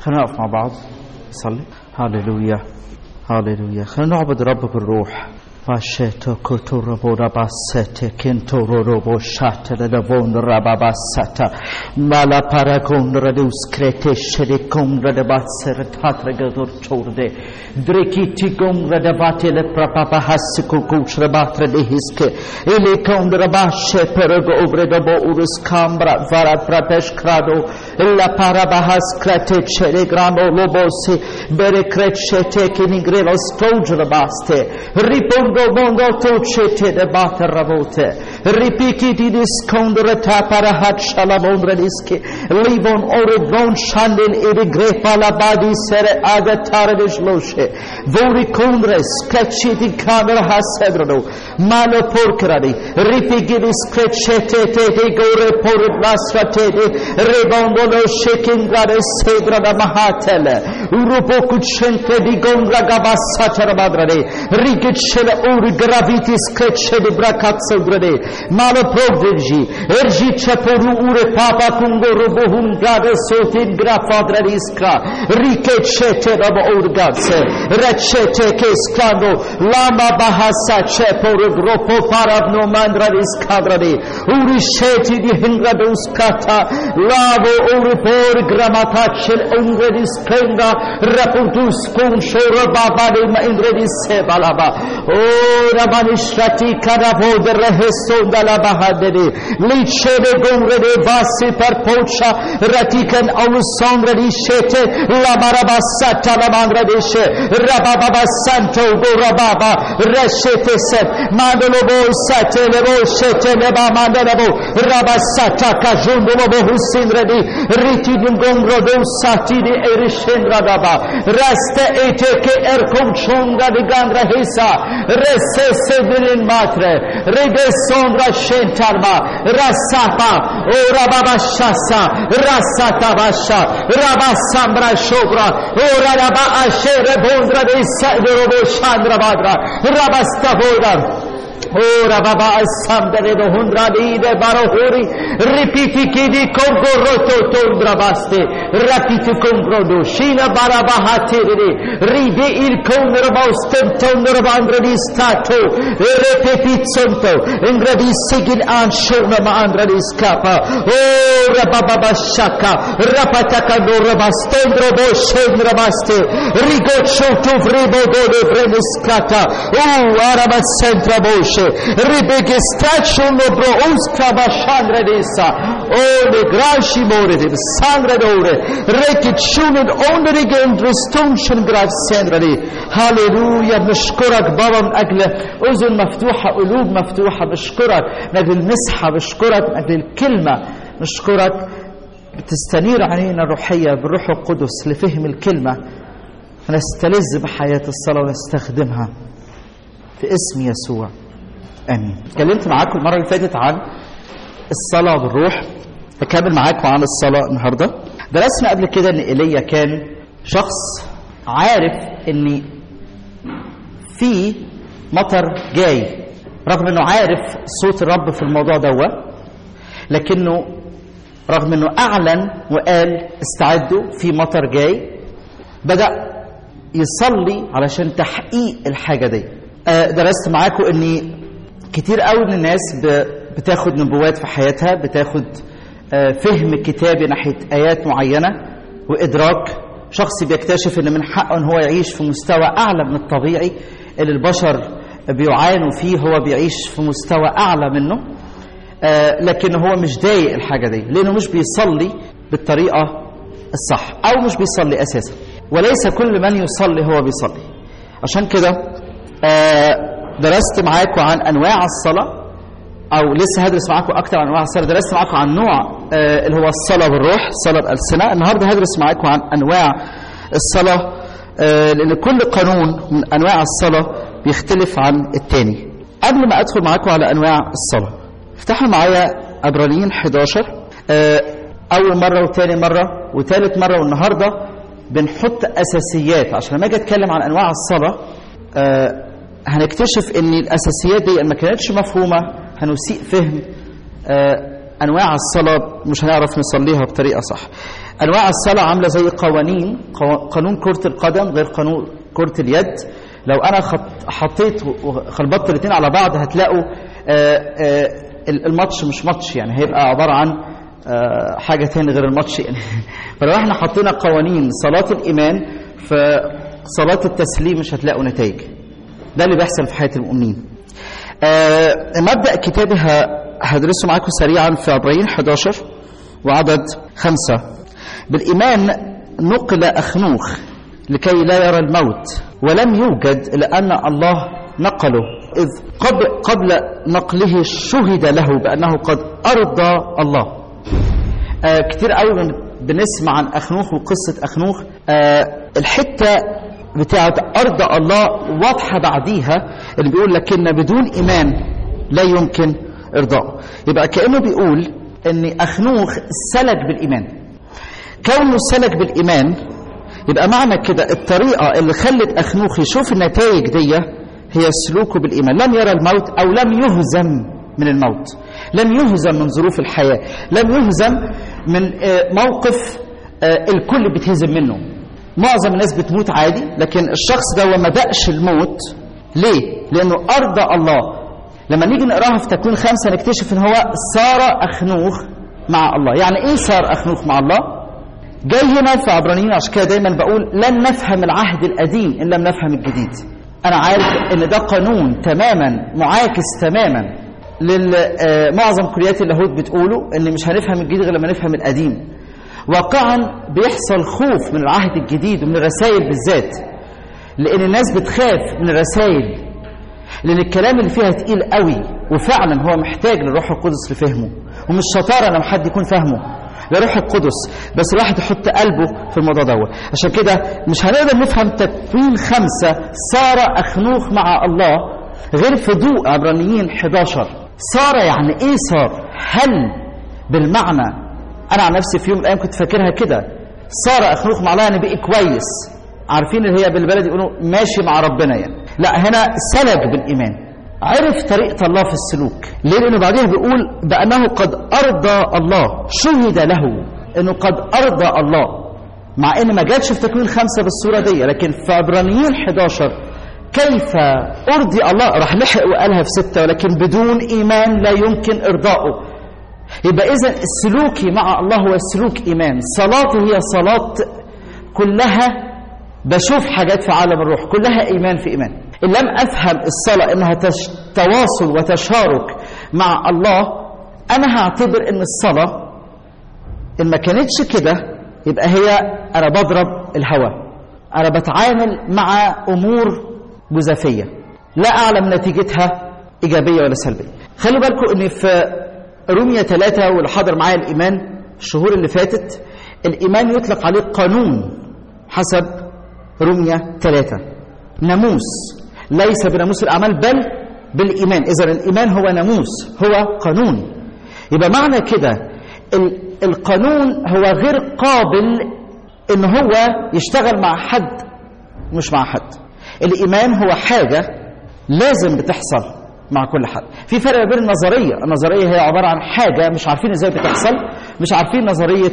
خلينا نقف مع بعض نصلي هاليلويا هاليلويا خلينا نعبد رب بالروح فاشيتو كوتورو بودا باسيتي كنتورو روبو شاتا لدفون ربا باساتا مالا باراكون ردوس كريتي شريكون ردباسر تاتر غدور چورده دريكيتي كون ردباتي لپرپاپا حسكو كوش ربات ردهسكي إلي كون رباشي پرگو obredobo urus kambra varat pratesh krado illa parabahas krete chere gramo lobosi bere krete kinigrelo stogre baste ripondo mondo tucete de bater ravote ripiki di discondre tapara hat shalamondre diski livon oregon shandin iri grepa la badi sere agatare de shloshe vori kondres sketchiti kamera hasedrado malo porkradi ripiki di sketchete te te gore por lasrate de rebondolo shaking gade sedra da mahatele urupo kuchente di gongra gabassa madrade rigitchele ur gravitis kretche di brakazzo grade malo provdergi ergi chaporu ure papa kungo robo hungade sotin grafadra iskra rikechete rabo urgatse recete che scando lama bahasa chepor gropo parabno mandra iskadrade uri sheti di hingrado skata lavo uri por gramatachel ungre diskenga rapuntus kun shora babade ma ingre sebalaba o rabanishati karavo de rehesonda la bahadere lichere gongre de vasi per pocha ratikan alusongre di shete la marabasata la mandra de she rababa santo go rababa reshete set mandolo bo sate le bo shete le ba mandolo bo rabasata kajundo lo bo husindre di riti gongro do sati di erishendra daba raste ete ke erkom chunga di gandra hisa rese severin matre rege sondra shentarma rasapa o rababa shasa rasata basha rabasambra shobra o rababa ashere bondra de robo shandra badra rabasta bodra Ora baba assambere do hundra dide barohuri ripiti kidi kongo roto tondra baste rapiti kongo do shina baraba hatiride ride il kongo baustem tondra bandra di stato repetizzonto ingra di sigil an shona ma andra di scapa ora baba bashaka rapataka do rabastendro bo shendra baste rigoccio tu vribo do de vreniscata o araba centra boshe ribegestacion bro uska bashandra desa o de grashi more de sangra dore rekitshunun onrige انترستونشن grad سندرا دي هاليلويا بنشكرك بابا من اجل اذن مفتوحه قلوب مفتوحه بشكرك من اجل المسحه بشكرك من اجل الكلمه نشكرك بتستنير علينا الروحيه بالروح القدس لفهم الكلمه فنستلذ بحياه الصلاه ونستخدمها في اسم يسوع امين اتكلمت معاكم المره اللي فاتت عن الصلاه بالروح هكمل معاكم عن الصلاه النهارده درسنا قبل كده ان ايليا كان شخص عارف ان في مطر جاي رغم انه عارف صوت الرب في الموضوع دوا لكنه رغم انه اعلن وقال استعدوا في مطر جاي بدا يصلي علشان تحقيق الحاجه دي درست معاكم ان كتير قوي من الناس بتاخد نبوات في حياتها بتاخد فهم كتابي ناحيه ايات معينه وادراك شخص بيكتشف ان من حقه ان هو يعيش في مستوى اعلى من الطبيعي اللي البشر بيعانوا فيه هو بيعيش في مستوى اعلى منه لكن هو مش ضايق الحاجه دي لانه مش بيصلي بالطريقه الصح او مش بيصلي اساسا وليس كل من يصلي هو بيصلي عشان كده درست معاكم عن انواع الصلاه او لسه هدرس معاكم اكتر عن انواع الصلاه درست معاكم عن نوع اللي هو الصلاه بالروح صلاه الالسنه النهارده هدرس معاكم عن انواع الصلاه لان كل قانون من انواع الصلاه بيختلف عن الثاني قبل ما ادخل معاكم على انواع الصلاه افتحوا معايا عبرانيين 11 اول مره وثاني مره وثالث مره والنهارده بنحط اساسيات عشان لما اجي اتكلم عن انواع الصلاه هنكتشف ان الاساسيات دي ما كانتش مفهومه هنسيء فهم انواع الصلاه مش هنعرف نصليها بطريقه صح انواع الصلاه عامله زي قوانين قوا- قانون كره القدم غير قانون كره اليد لو انا خط- حطيت وخلبطت الاثنين على بعض هتلاقوا آه، آه، الماتش مش ماتش يعني هيبقى عباره عن آه، حاجه تاني غير الماتش يعني فلو احنا حطينا قوانين صلاه الايمان في صلاه التسليم مش هتلاقوا نتائج ده اللي بيحصل في حياه المؤمنين آه، مبدأ كتابي ه- هدرسه معاكم سريعا في عبرين 11 وعدد خمسة بالإيمان نقل أخنوخ لكي لا يرى الموت ولم يوجد لأن الله نقله إذ قبل, قبل نقله شهد له بأنه قد أرضى الله آه كتير قوي بن- بنسمع عن اخنوخ وقصه اخنوخ آه الحته بتاعت ارض الله واضحه بعديها اللي بيقول لكن بدون ايمان لا يمكن ارضائه يبقى كانه بيقول ان اخنوخ سلك بالايمان كونه سلك بالايمان يبقى معنى كده الطريقه اللي خلت اخنوخ يشوف النتائج دي هي سلوكه بالايمان لم يرى الموت او لم يهزم من الموت لم يهزم من ظروف الحياه لم يهزم من آه، موقف آه، الكل بيتهزم منه معظم الناس بتموت عادي لكن الشخص ده ما دقش الموت ليه لانه ارضى الله لما نيجي نقراها في تكوين خمسة نكتشف ان هو صار اخنوخ مع الله يعني ايه صار اخنوخ مع الله جاي هنا في عبرانيين عشان كده دايما بقول لن نفهم العهد القديم ان لم نفهم الجديد انا عارف ان ده قانون تماما معاكس تماما لمعظم كليات اللاهوت بتقوله ان مش هنفهم الجديد غير لما نفهم القديم واقعا بيحصل خوف من العهد الجديد ومن الرسائل بالذات لان الناس بتخاف من الرسائل لان الكلام اللي فيها تقيل قوي وفعلا هو محتاج للروح القدس لفهمه ومش شطاره لما حد يكون فاهمه لروح القدس بس الواحد يحط قلبه في الموضوع دوت عشان كده مش هنقدر نفهم تكوين خمسة صار أخنوخ مع الله غير في ضوء عبرانيين 11 صار يعني ايه صار هل بالمعنى انا عن نفسي في يوم من الايام كنت فاكرها كده صار اخنوخ مع الله يعني بقي كويس عارفين اللي هي بالبلد يقولوا ماشي مع ربنا يعني لا هنا سلك بالايمان عرف طريقة الله في السلوك ليه لأنه بعدها بيقول بأنه قد أرضى الله شهد له أنه قد أرضى الله مع أن ما جاتش في تكوين خمسة بالصورة دي لكن في عبرانيين 11 كيف أرضي الله راح لحق وقالها في ستة ولكن بدون إيمان لا يمكن إرضائه يبقى إذا السلوكي مع الله هو سلوك إيمان صلاتي هي صلاة كلها بشوف حاجات في عالم الروح كلها إيمان في إيمان إن لم أفهم الصلاة إنها تش... تواصل وتشارك مع الله أنا هعتبر إن الصلاة إن ما كانتش كده يبقى هي أنا بضرب الهوى أنا بتعامل مع أمور جزافية لا أعلم نتيجتها إيجابية ولا سلبية خلوا بالكم إن في رومية ثلاثة واللي حضر معايا الإيمان الشهور اللي فاتت الإيمان يطلق عليه قانون حسب رومية ثلاثة ناموس ليس بناموس الأعمال بل بالإيمان إذا الإيمان هو ناموس هو قانون يبقى معنى كده القانون هو غير قابل إن هو يشتغل مع حد مش مع حد الإيمان هو حاجة لازم بتحصل مع كل حد في فرق بين النظريه النظريه هي عباره عن حاجه مش عارفين ازاي بتحصل مش عارفين نظريه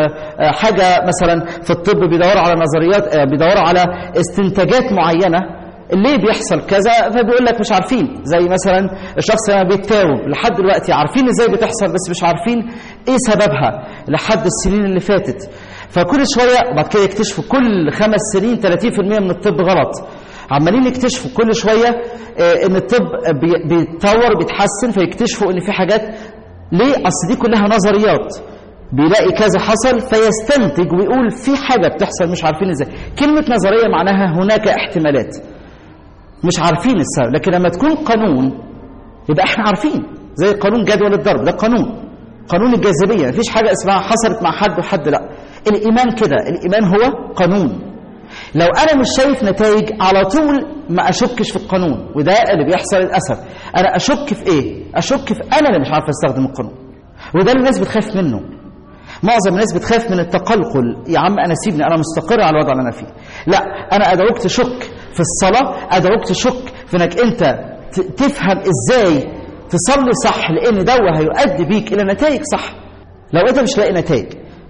حاجه مثلا في الطب بيدوروا على نظريات بيدوروا على استنتاجات معينه ليه بيحصل كذا فبيقول لك مش عارفين زي مثلا الشخص لما بيتاوب لحد دلوقتي عارفين ازاي بتحصل بس مش عارفين ايه سببها لحد السنين اللي فاتت فكل شويه وبعد كده يكتشفوا كل خمس سنين 30% من الطب غلط عمالين يكتشفوا كل شويه ان الطب بيتطور بيتحسن فيكتشفوا ان في حاجات ليه اصل دي كلها نظريات بيلاقي كذا حصل فيستنتج ويقول في حاجه بتحصل مش عارفين ازاي كلمه نظريه معناها هناك احتمالات مش عارفين السبب لكن لما تكون قانون يبقى احنا عارفين زي قانون جدول الضرب ده قانون قانون الجاذبيه مفيش حاجه اسمها حصلت مع حد وحد لا الايمان كده الايمان هو قانون لو انا مش شايف نتائج على طول ما اشكش في القانون وده اللي بيحصل للاسف انا اشك في ايه اشك في انا اللي مش عارف استخدم القانون وده اللي الناس بتخاف منه معظم الناس بتخاف من التقلقل يا عم انا سيبني انا مستقر على الوضع اللي انا فيه لا انا ادعوك تشك في الصلاه ادعوك تشك في انك انت تفهم ازاي تصلي صح لان ده هيؤدي بيك الى نتائج صح لو انت مش لاقي نتائج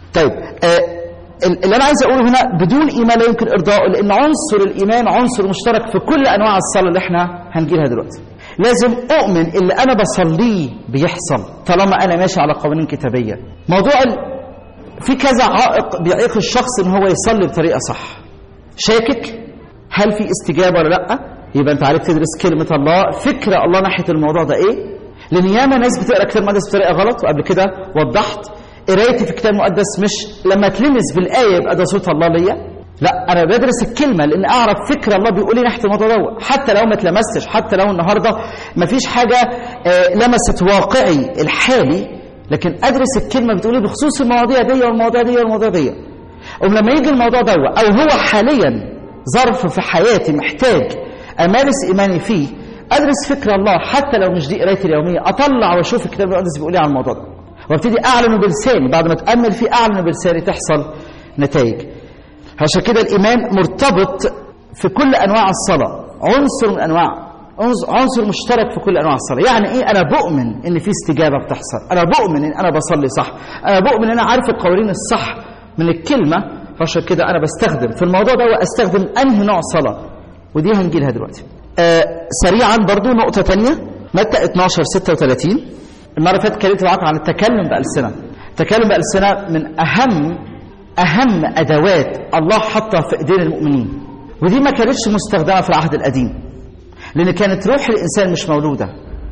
طيب آه اللي انا عايز اقوله هنا بدون ايمان لا يمكن ارضائه لان عنصر الايمان عنصر مشترك في كل انواع الصلاه اللي احنا هنجيلها دلوقتي لازم اؤمن اللي انا بصليه بيحصل طالما انا ماشي على قوانين كتابيه موضوع ال... في كذا عائق بيعيق الشخص ان هو يصلي بطريقه صح شاكك هل في استجابه ولا لا يبقى انت عليك تدرس كلمه الله فكره الله ناحيه الموضوع ده ايه لان ياما ناس بتقرا كتاب مقدس بطريقه غلط وقبل كده وضحت قرايتي في الكتاب المقدس مش لما تلمس بالايه يبقى ده صوت الله ليا لا انا بدرس الكلمه لان اعرف فكر الله بيقول لي ناحيه الموضوع ده حتى لو ما اتلمستش حتى لو النهارده ما فيش حاجه آه لمست واقعي الحالي لكن ادرس الكلمه بتقول لي بخصوص المواضيع دي والمواضيع دي والمواضيع دي ولما يجي الموضوع ده او هو حاليا ظرف في حياتي محتاج امارس ايماني فيه ادرس فكر الله حتى لو مش دي قرايتي اليوميه اطلع واشوف الكتاب المقدس بيقول ايه عن الموضوع ده وابتدي اعلن بلساني بعد ما اتامل فيه اعلن بلساني تحصل نتائج عشان كده الايمان مرتبط في كل انواع الصلاه عنصر من انواع عنصر مشترك في كل انواع الصلاه يعني ايه انا بؤمن ان في استجابه بتحصل انا بؤمن ان انا بصلي صح انا بؤمن ان انا عارف القوانين الصح من الكلمه فعشان كده انا بستخدم في الموضوع ده واستخدم انهي نوع صلاه ودي هنجي لها دلوقتي آه سريعا برضو نقطه ثانيه متى 12 36 المره اللي فاتت اتكلمت معاكم عن التكلم بالسنه التكلم بالسنه من اهم اهم ادوات الله حطها في ايدين المؤمنين ودي ما كانتش مستخدمه في العهد القديم لان كانت روح الانسان مش مولوده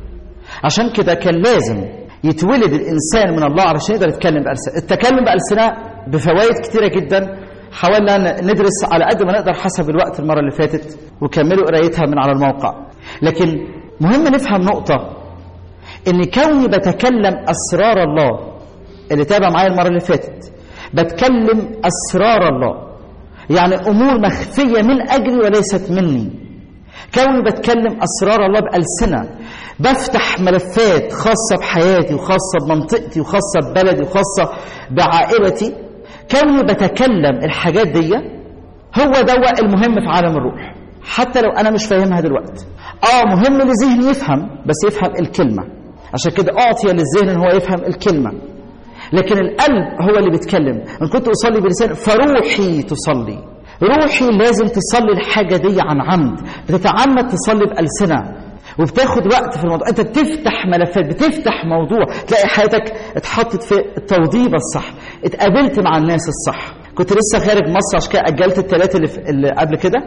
عشان كده كان لازم يتولد الانسان من الله علشان يقدر يتكلم بالسنه التكلم بالسنه بفوائد كتيره جدا حاولنا ندرس على قد ما نقدر حسب الوقت المره اللي فاتت وكملوا قرايتها من على الموقع لكن مهم نفهم نقطه ان كوني بتكلم اسرار الله اللي تابع معايا المره اللي فاتت بتكلم اسرار الله يعني امور مخفيه من اجلي وليست مني كوني بتكلم اسرار الله بالسنه بفتح ملفات خاصه بحياتي وخاصه بمنطقتي وخاصه ببلدي وخاصه بعائلتي كوني بتكلم الحاجات دي هو دواء المهم في عالم الروح حتى لو انا مش فاهمها دلوقتي اه مهم لذهني يفهم بس يفهم الكلمه عشان كده اعطي للذهن ان هو يفهم الكلمه لكن القلب هو اللي بيتكلم ان كنت اصلي بلسان فروحي تصلي روحي لازم تصلي الحاجه دي عن عمد بتتعمد تصلي بالسنه وبتاخد وقت في الموضوع انت بتفتح ملفات بتفتح موضوع تلاقي حياتك اتحطت في التوضيبه الصح اتقابلت مع الناس الصح كنت لسه خارج مصر عشان كده اجلت الثلاثه اللي, اللي قبل كده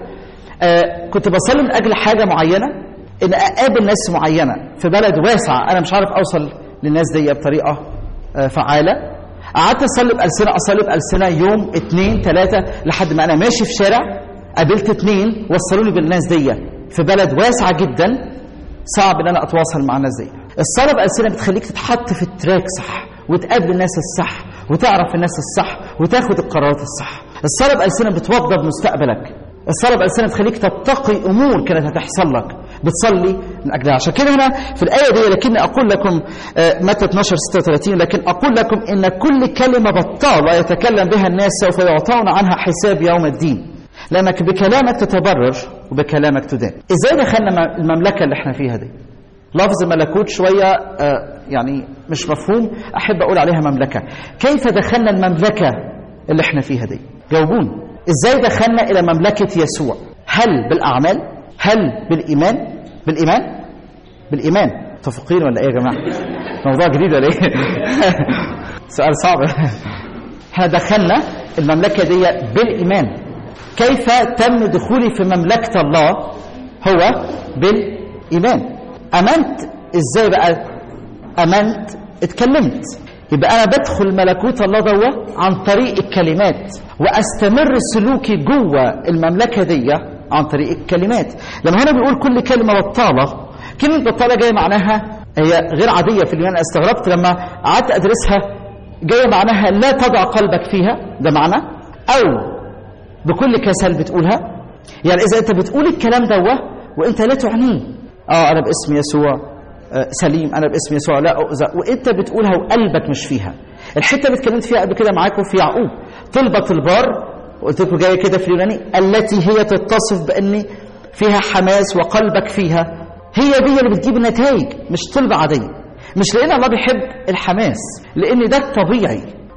آه كنت بصلي من اجل حاجه معينه ان اقابل ناس معينه في بلد واسع انا مش عارف اوصل للناس دي بطريقه آه فعاله قعدت اصلي بالسنه اصلي بالسنه يوم اثنين ثلاثه لحد ما انا ماشي في شارع قابلت اثنين وصلوني بالناس دي في بلد واسعه جدا صعب ان انا اتواصل مع الناس دي الصلاه بالسنه بتخليك تتحط في التراك صح وتقابل الناس الصح وتعرف الناس الصح وتاخد القرارات الصح الصلاه بالسنه بتوضب مستقبلك الصلاه بالسنه بتخليك تتقي امور كانت هتحصل لك بتصلي من اجلها عشان كده هنا في الايه دي لكن اقول لكم متى 12 36 لكن اقول لكم ان كل كلمه بطاله يتكلم بها الناس سوف يعطون عنها حساب يوم الدين لانك بكلامك تتبرر وبكلامك تدان ازاي دخلنا المملكه اللي احنا فيها دي لفظ ملكوت شويه آه يعني مش مفهوم احب اقول عليها مملكه كيف دخلنا المملكه اللي احنا فيها دي جاوبوني ازاي دخلنا الى مملكه يسوع هل بالاعمال هل بالايمان بالايمان بالايمان متفقين ولا ايه يا جماعه موضوع جديد ولا ايه سؤال صعب احنا دخلنا المملكه دي بالايمان كيف تم دخولي في مملكه الله هو بالايمان امنت ازاي بقى امنت اتكلمت يبقى انا بدخل ملكوت الله ده عن طريق الكلمات واستمر سلوكي جوه المملكه دي عن طريق الكلمات لما هنا بيقول كل كلمه بطاله كلمه بطاله جايه معناها هي غير عاديه في اليونان استغربت لما قعدت ادرسها جايه معناها لا تضع قلبك فيها ده معنى او بكل كسل بتقولها يعني اذا انت بتقول الكلام ده وانت لا تعنيه اه انا باسم يسوع آه سليم انا باسم يسوع لا أؤذى وانت بتقولها وقلبك مش فيها الحته اللي اتكلمت فيها قبل كده معاكم في يعقوب طلبه البار قلت لكم جايه كده في اليوناني التي هي تتصف بان فيها حماس وقلبك فيها هي دي اللي بتجيب النتائج مش طلبه عاديه مش لان الله بيحب الحماس لان ده الطبيعي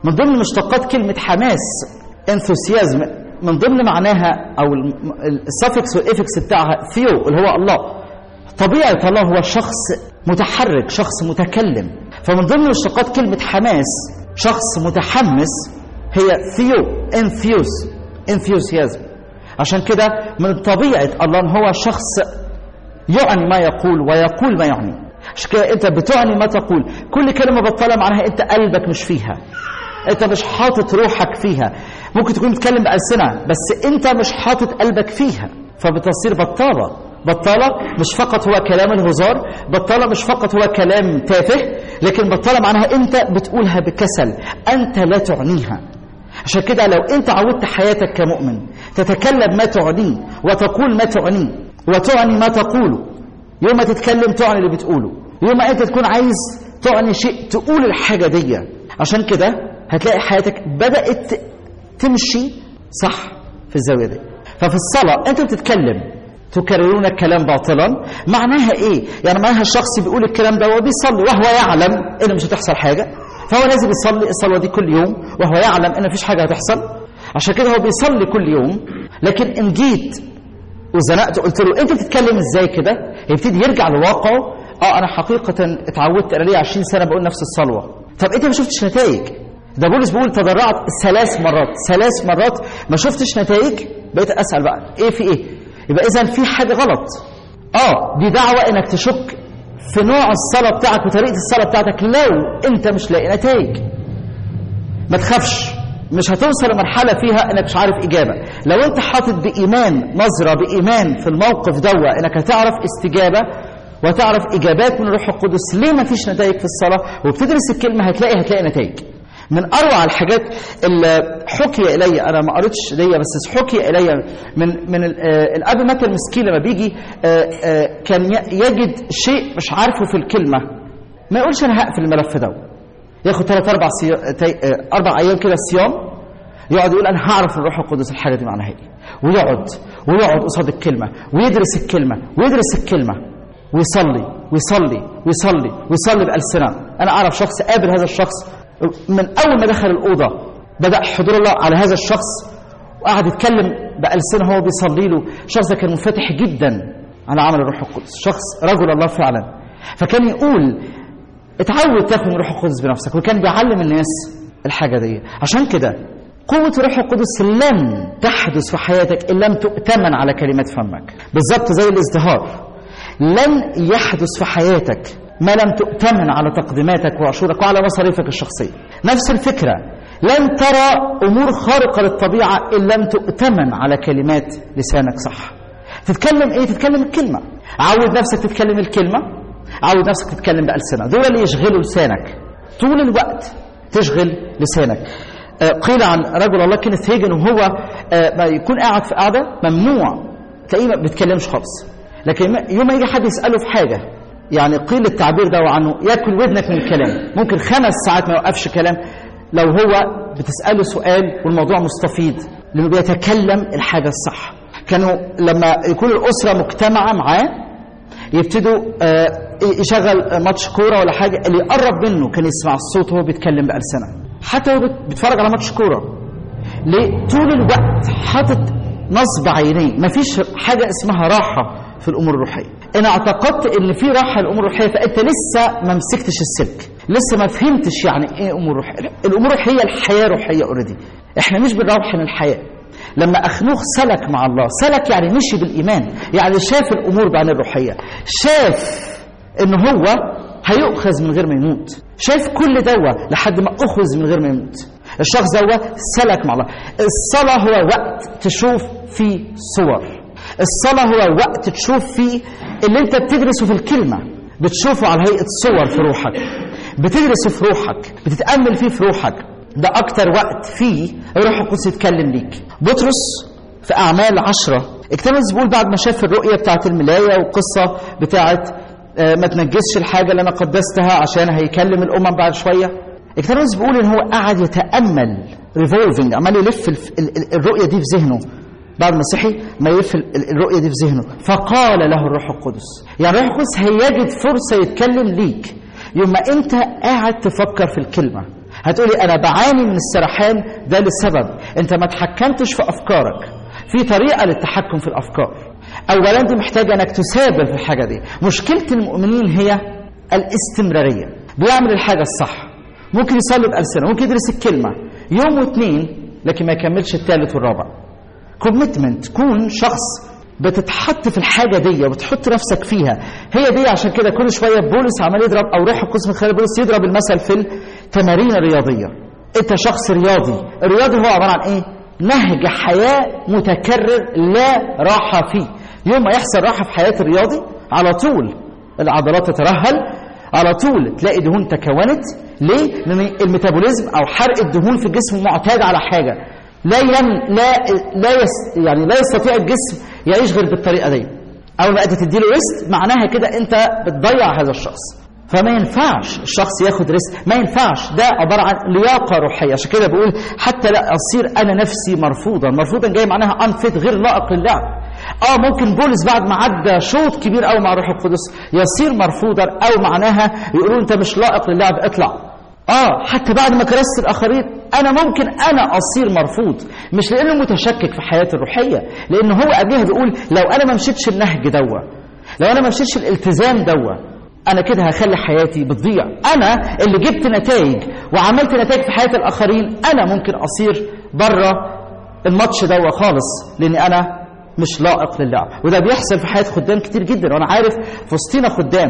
من ضمن مشتقات كلمة حماس انثوسيازم من ضمن معناها أو السفكس والإفكس بتاعها ثيو اللي هو الله طبيعة الله هو شخص متحرك شخص متكلم فمن ضمن مشتقات كلمة حماس شخص متحمس هي ثيو انثيوس انثيوسيازم عشان كده من طبيعة الله إن هو شخص يعني ما يقول ويقول ما يعني عشان كده انت بتعني ما تقول كل كلمة بطلة معناها انت قلبك مش فيها انت مش حاطط روحك فيها ممكن تكون بتتكلم بألسنة بس انت مش حاطط قلبك فيها فبتصير بطالة بطالة مش فقط هو كلام الهزار بطالة مش فقط هو كلام تافه لكن بطالة معناها انت بتقولها بكسل انت لا تعنيها عشان كده لو انت عودت حياتك كمؤمن تتكلم ما تعنيه وتقول ما تعنيه وتعني ما تقوله يوم ما تتكلم تعني اللي بتقوله يوم ما انت تكون عايز تعني شيء تقول الحاجة دي عشان كده هتلاقي حياتك بدأت تمشي صح في الزاوية دي ففي الصلاة انت بتتكلم تكررون الكلام باطلا معناها ايه يعني معناها الشخص بيقول الكلام ده وبيصلي وهو يعلم ان مش هتحصل حاجة فهو لازم يصلي الصلاة دي كل يوم وهو يعلم ان مفيش حاجة هتحصل عشان كده هو بيصلي كل يوم لكن ان جيت وزنقت قلت له انت بتتكلم ازاي كده يبتدي يرجع لواقعه اه انا حقيقة اتعودت انا ليا 20 سنة بقول نفس الصلوة طب انت ما شفتش نتائج ده بولس بيقول تضرعت ثلاث مرات ثلاث مرات ما شفتش نتائج بقيت اسال بقى ايه في ايه يبقى اذا في حاجه غلط اه دي دعوه انك تشك في نوع الصلاه بتاعك وطريقه الصلاه بتاعتك لو انت مش لاقي نتائج ما تخافش مش هتوصل لمرحله فيها انك مش عارف اجابه لو انت حاطط بايمان نظره بايمان في الموقف دوا انك هتعرف استجابه وتعرف اجابات من الروح القدس ليه ما فيش نتائج في الصلاه وبتدرس الكلمه هتلاقي هتلاقي نتائج من اروع الحاجات اللي حكي الي انا ما قريتش ليا بس حكي الي من من الاب متى المسكين لما بيجي كان يجد شيء مش عارفه في الكلمه ما يقولش انا هقفل الملف ده ياخد ثلاث اربع سي... اربع ايام كده صيام يقعد يقول انا هعرف الروح القدس الحاجه دي معناها ايه ويقعد ويقعد قصاد الكلمه ويدرس الكلمه ويدرس الكلمه ويصلي ويصلي ويصلي ويصلي بألسنة أنا أعرف شخص قابل هذا الشخص من أول ما دخل الأوضة بدأ حضور الله على هذا الشخص وقعد يتكلم بألسنة هو بيصلي له الشخص ده كان منفتح جدا على عمل الروح القدس شخص رجل الله فعلا فكان يقول اتعود تاخد من الروح القدس بنفسك وكان بيعلم الناس الحاجة دي عشان كده قوة الروح القدس لن تحدث في حياتك إن لم تؤتمن على كلمات فمك بالظبط زي الازدهار لن يحدث في حياتك ما لم تؤتمن على تقديماتك وعشورك وعلى مصاريفك الشخصية نفس الفكرة لن ترى أمور خارقة للطبيعة إن لم تؤتمن على كلمات لسانك صح تتكلم إيه؟ تتكلم الكلمة عود نفسك تتكلم الكلمة عود نفسك تتكلم بألسنة دول اللي يشغلوا لسانك طول الوقت تشغل لسانك آه قيل عن رجل الله كينيث هيجن وهو آه يكون قاعد في قاعدة ممنوع تلاقيه ما بيتكلمش خالص لكن يوم ما يجي حد يسأله في حاجة يعني قيل التعبير ده عنه ياكل ودنك من الكلام ممكن خمس ساعات ما يوقفش كلام لو هو بتسأله سؤال والموضوع مستفيض لأنه بيتكلم الحاجة الصح كانوا لما يكون الأسرة مجتمعة معاه يبتدوا يشغل ماتش كورة ولا حاجة اللي يقرب منه كان يسمع الصوت وهو بيتكلم بألسنة حتى هو بيتفرج على ماتش كورة ليه طول الوقت حاطط نصب عينيه مفيش حاجة اسمها راحة في الامور الروحيه ان اعتقدت ان في راحه الامور الروحيه فانت لسه ما مسكتش السلك لسه ما فهمتش يعني ايه امور روحيه الامور الروحيه الحياه روحيه اوريدي احنا مش بنروح من الحياه لما اخنوخ سلك مع الله سلك يعني مشي بالايمان يعني شاف الامور بعين الروحيه شاف ان هو هيؤخذ من غير ما يموت شاف كل دوا لحد ما اخذ من غير ما يموت الشخص دوا سلك مع الله الصلاه هو وقت تشوف فيه صور الصلاة هو وقت تشوف فيه اللي انت بتدرسه في الكلمة بتشوفه على هيئة صور في روحك بتدرسه في روحك بتتأمل فيه في روحك ده أكتر وقت فيه الروح القدس يتكلم ليك بطرس في أعمال عشرة اكتمز بيقول بعد ما شاف الرؤية بتاعت الملاية والقصة بتاعت آه ما تنجسش الحاجة اللي أنا قدستها عشان هيكلم الأمم بعد شوية اكتمز بيقول إن هو قعد يتأمل ريفولفنج عمال يلف الرؤية دي في ذهنه بعد ما صحي ما يلف الرؤية دي في ذهنه فقال له الروح القدس يعني الروح القدس هيجد فرصة يتكلم ليك يوم ما انت قاعد تفكر في الكلمة هتقولي انا بعاني من السرحان ده لسبب انت ما تحكمتش في افكارك في طريقه للتحكم في الافكار اولا انت محتاجه انك تثابر في الحاجه دي مشكله المؤمنين هي الاستمراريه بيعمل الحاجه الصح ممكن يصلي بألسنة ممكن يدرس الكلمة يوم واثنين لكن ما يكملش الثالث والرابع كوميتمنت تكون شخص بتتحط في الحاجة دي وبتحط نفسك فيها هي دي عشان كده كل شوية بولس عمال يضرب أو روح القدس من خلال بولس يضرب المثل في التمارين الرياضية أنت شخص رياضي الرياضي هو عبارة عن إيه؟ نهج حياة متكرر لا راحة فيه يوم ما يحصل راحة في حياة الرياضي على طول العضلات تترهل على طول تلاقي دهون تكونت ليه؟ لأن الميتابوليزم أو حرق الدهون في الجسم معتاد على حاجة لا ين لا لا يس يعني لا يستطيع الجسم يعيش غير بالطريقة دي أول ما أنت تديله ريست معناها كده أنت بتضيع هذا الشخص فما ينفعش الشخص ياخد ريست ما ينفعش ده عبارة عن لياقة روحية عشان كده بقول حتى لا أصير أنا نفسي مرفوضا مرفوضا جاي معناها أنفت غير لائق للعب اه ممكن بولس بعد ما عدى شوط كبير قوي مع روح القدس يصير مرفوضا او معناها يقولوا انت مش لائق للعب اطلع اه حتى بعد ما كرست الاخرين انا ممكن انا اصير مرفوض مش لانه متشكك في حياتي الروحيه لان هو قبلها بيقول لو انا ما مشيتش النهج دوا لو انا ما مشيتش الالتزام دوا انا كده هخلي حياتي بتضيع انا اللي جبت نتائج وعملت نتائج في حياه الاخرين انا ممكن اصير بره الماتش دوا خالص لان انا مش لائق للعب وده بيحصل في حياه خدام كتير جدا وانا عارف في وسطينا خدام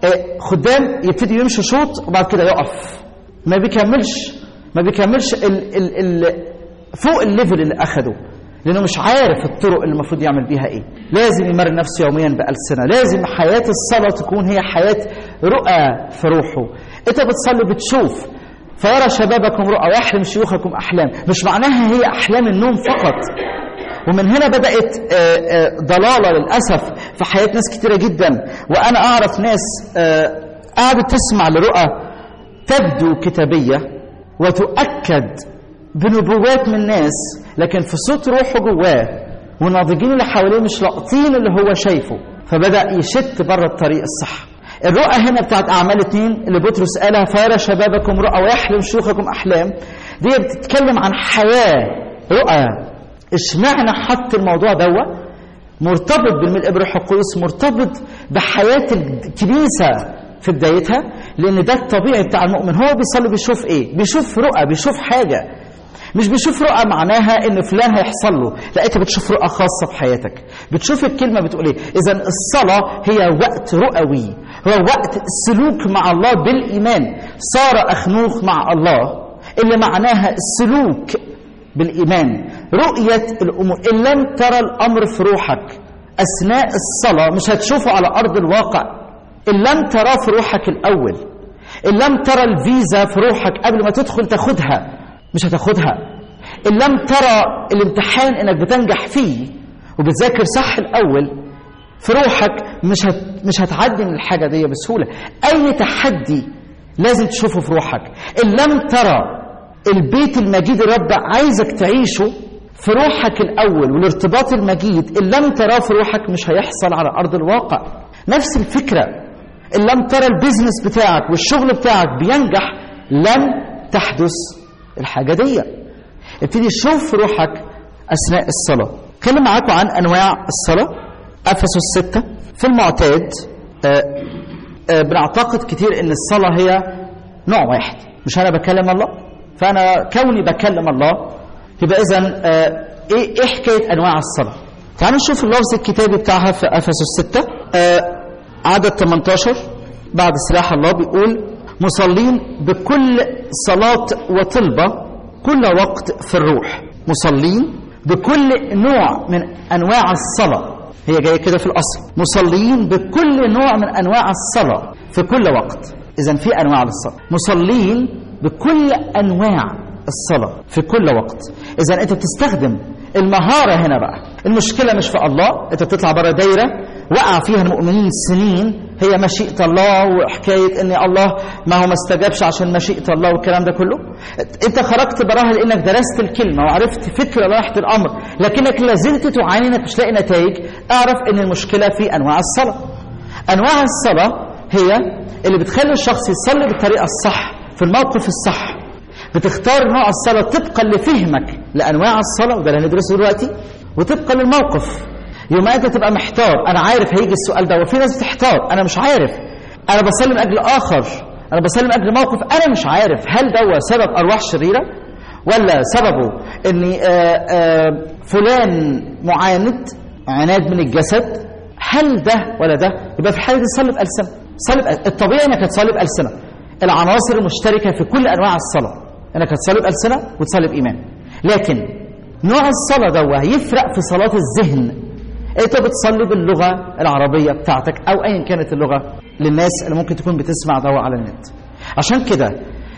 خدام يبتدي يمشي شوط وبعد كده يقف ما بيكملش ما بيكملش ال ال ال فوق الليفل اللي اخده لانه مش عارف الطرق اللي المفروض يعمل بيها ايه لازم يمرن نفسه يوميا بألسنة لازم حياة الصلاة تكون هي حياة رؤى في روحه انت بتصلي بتشوف فيرى شبابكم رؤى ويحلم شيوخكم احلام مش معناها هي احلام النوم فقط ومن هنا بدأت ضلالة للأسف في حياة ناس كتيرة جدا وأنا أعرف ناس قاعدة تسمع لرؤى تبدو كتابية وتؤكد بنبوات من ناس لكن في صوت روحه جواه والناضجين اللي حواليه مش لاقطين اللي هو شايفه فبدأ يشت بره الطريق الصح الرؤى هنا بتاعت أعمال اتنين اللي بطرس قالها فيرى شبابكم رؤى ويحلم شيوخكم أحلام دي بتتكلم عن حياة رؤى اشمعنى حط الموضوع دوا مرتبط بالملء بروح القدس مرتبط بحياة الكنيسة في بدايتها لأن ده الطبيعي بتاع المؤمن هو بيصلي بيشوف إيه بيشوف رؤى بيشوف حاجة مش بيشوف رؤى معناها ان فلان هيحصل له لا انت بتشوف رؤى خاصه في حياتك بتشوف الكلمه بتقول ايه اذا الصلاه هي وقت رؤوي هو وقت السلوك مع الله بالايمان صار اخنوخ مع الله اللي معناها السلوك بالإيمان رؤية الأمور إن لم ترى الأمر في روحك أثناء الصلاة مش هتشوفه على أرض الواقع إن لم تراه في روحك الأول إن لم ترى الفيزا في روحك قبل ما تدخل تاخدها مش هتاخدها إن لم ترى الامتحان إنك بتنجح فيه وبتذاكر صح الأول في روحك مش هت... مش هتعدي من الحاجة دي بسهولة أي تحدي لازم تشوفه في روحك إن لم ترى البيت المجيد الرب عايزك تعيشه في روحك الأول والارتباط المجيد إن لم تراه في روحك مش هيحصل على أرض الواقع نفس الفكرة إن لم ترى البيزنس بتاعك والشغل بتاعك بينجح لن تحدث الحاجة دي ابتدي شوف في روحك أثناء الصلاة اتكلم معاكم عن أنواع الصلاة أفسس ستة في المعتاد آآ آآ بنعتقد كتير ان الصلاة هي نوع واحد مش انا بكلم الله فانا كوني بكلم الله يبقى اذا ايه ايه حكايه انواع الصلاه تعالوا نشوف اللفظ الكتابي بتاعها في افسس 6 عدد 18 بعد سلاح الله بيقول مصلين بكل صلاه وطلبه كل وقت في الروح مصلين بكل نوع من انواع الصلاه هي جايه كده في الاصل مصلين بكل نوع من انواع الصلاه في كل وقت اذا في انواع للصلاه مصلين بكل انواع الصلاه في كل وقت اذا انت بتستخدم المهاره هنا بقى المشكله مش في الله انت بتطلع بره دايره وقع فيها المؤمنين سنين هي مشيئه الله وحكايه ان الله ما هو ما استجابش عشان مشيئه الله والكلام ده كله انت خرجت براها لانك درست الكلمه وعرفت فكره راحه الامر لكنك لازلت تعاني انك مش لاقي نتائج اعرف ان المشكله في انواع الصلاه انواع الصلاه هي اللي بتخلي الشخص يصلي بالطريقه الصح في الموقف الصح بتختار نوع الصلاة طبقا لفهمك لأنواع الصلاة وده اللي هندرسه دلوقتي وطبقا للموقف يوم أنت تبقى محتار أنا عارف هيجي السؤال ده وفي ناس بتحتار أنا مش عارف أنا بصلي من أجل آخر أنا بصلي من أجل موقف أنا مش عارف هل ده سبب أرواح شريرة ولا سببه ان آآ آآ فلان معاند عناد من الجسد هل ده ولا ده يبقى في الحاله دي صلي بألسنة صلي بألسنة. الطبيعي انك تصلي بألسنة العناصر المشتركه في كل انواع الصلاه انك تصلي بألسنة وتصلي بإيمان لكن نوع الصلاه ده هيفرق في صلاه الذهن انت بتصلي باللغه العربيه بتاعتك او ايا كانت اللغه للناس اللي ممكن تكون بتسمع ده على النت عشان كده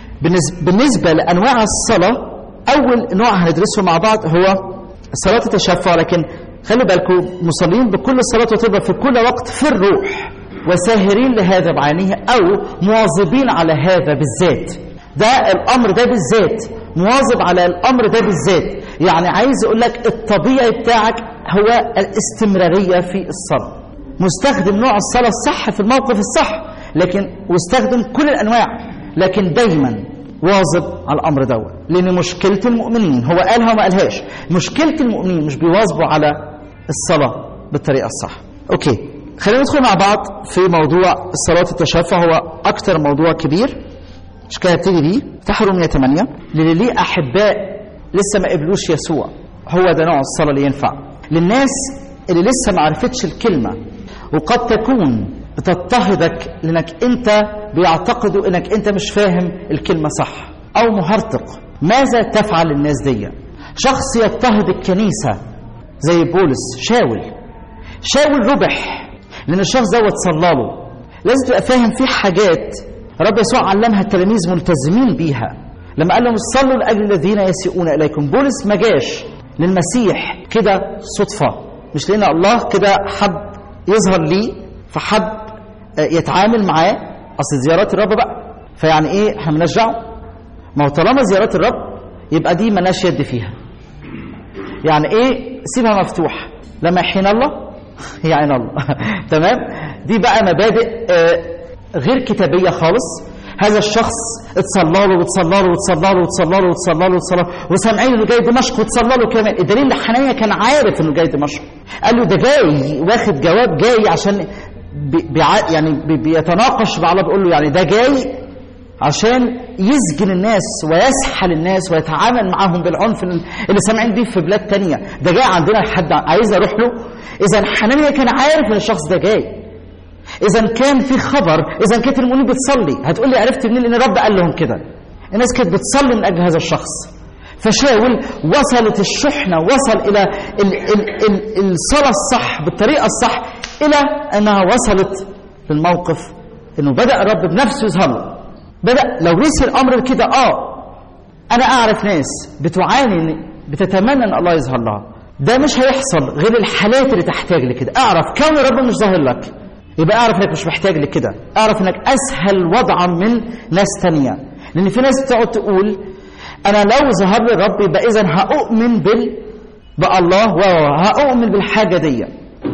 بالنسبه لانواع الصلاه اول نوع هندرسه مع بعض هو صلاه التشفع لكن خلي بالكم مصلين بكل الصلاه وتبقى في كل وقت في الروح وساهرين لهذا بعينه او مواظبين على هذا بالذات ده الامر ده بالذات مواظب على الامر ده بالذات يعني عايز اقول لك الطبيعي بتاعك هو الاستمراريه في الصلاه مستخدم نوع الصلاه الصح في الموقف الصح لكن واستخدم كل الانواع لكن دايما واظب على الامر دوت لان مشكله المؤمنين هو قالها وما قالهاش مشكله المؤمنين مش بيواظبوا على الصلاه بالطريقه الصح اوكي خلينا ندخل مع بعض في موضوع صلاه التشفع هو اكتر موضوع كبير مش كده هبتدي بيه افتحوا رومية 8 للي ليه احباء لسه ما قبلوش يسوع هو ده نوع الصلاه اللي ينفع للناس اللي لسه ما عرفتش الكلمه وقد تكون بتضطهدك لانك انت بيعتقدوا انك انت مش فاهم الكلمه صح او مهرطق ماذا تفعل للناس دي شخص يضطهد الكنيسه زي بولس شاول شاول ربح لان الشخص دوت صلى له لازم تبقى فاهم في حاجات رب يسوع علمها التلاميذ ملتزمين بيها لما قال لهم صلوا لاجل الذين يسيئون اليكم بولس ما جاش للمسيح كده صدفه مش لان الله كده حب يظهر ليه فحب يتعامل معاه اصل زيارات الرب بقى فيعني ايه احنا مالناش دعوه ما هو طالما زيارات الرب يبقى دي مالناش يد فيها يعني ايه سيبها مفتوحه لما يحين الله يعين الله تمام دي بقى مبادئ غير كتابيه خالص هذا الشخص اتصلى له وتصلى له وتصلى له وتصلى له وتصلى له وتصلى له وسامعين انه جاي دمشق وتصلى له كمان الدليل ان حنانيا كان عارف انه جاي دمشق قال له ده جاي واخد جواب جاي عشان بيع يعني بيتناقش مع الله بيقول له يعني ده جاي عشان يسجن الناس ويسحل الناس ويتعامل معاهم بالعنف اللي سامعين بيه في بلاد تانية ده جاي عندنا حد عايز اروح له اذا حنانيا كان عارف ان الشخص ده جاي اذا كان في خبر اذا كانت المؤمنين بتصلي هتقول لي عرفت منين لان الرب قال لهم كده الناس كانت بتصلي من اجل هذا الشخص فشاول وصلت الشحنه وصل الى ال ال ال الصلاه الصح بالطريقه الصح الى انها وصلت للموقف انه بدا الرب بنفسه يظهر له بدا لو رسي الامر كده اه انا اعرف ناس بتعاني بتتمنى ان الله يظهر لها ده مش هيحصل غير الحالات اللي تحتاج لكده اعرف كون الرب مش ظاهر لك يبقى اعرف انك مش محتاج لكده اعرف انك اسهل وضعا من ناس تانية لان في ناس تقعد تقول انا لو ظهر لي الرب يبقى اذا هاؤمن بال بالله وهاؤمن بالحاجه دي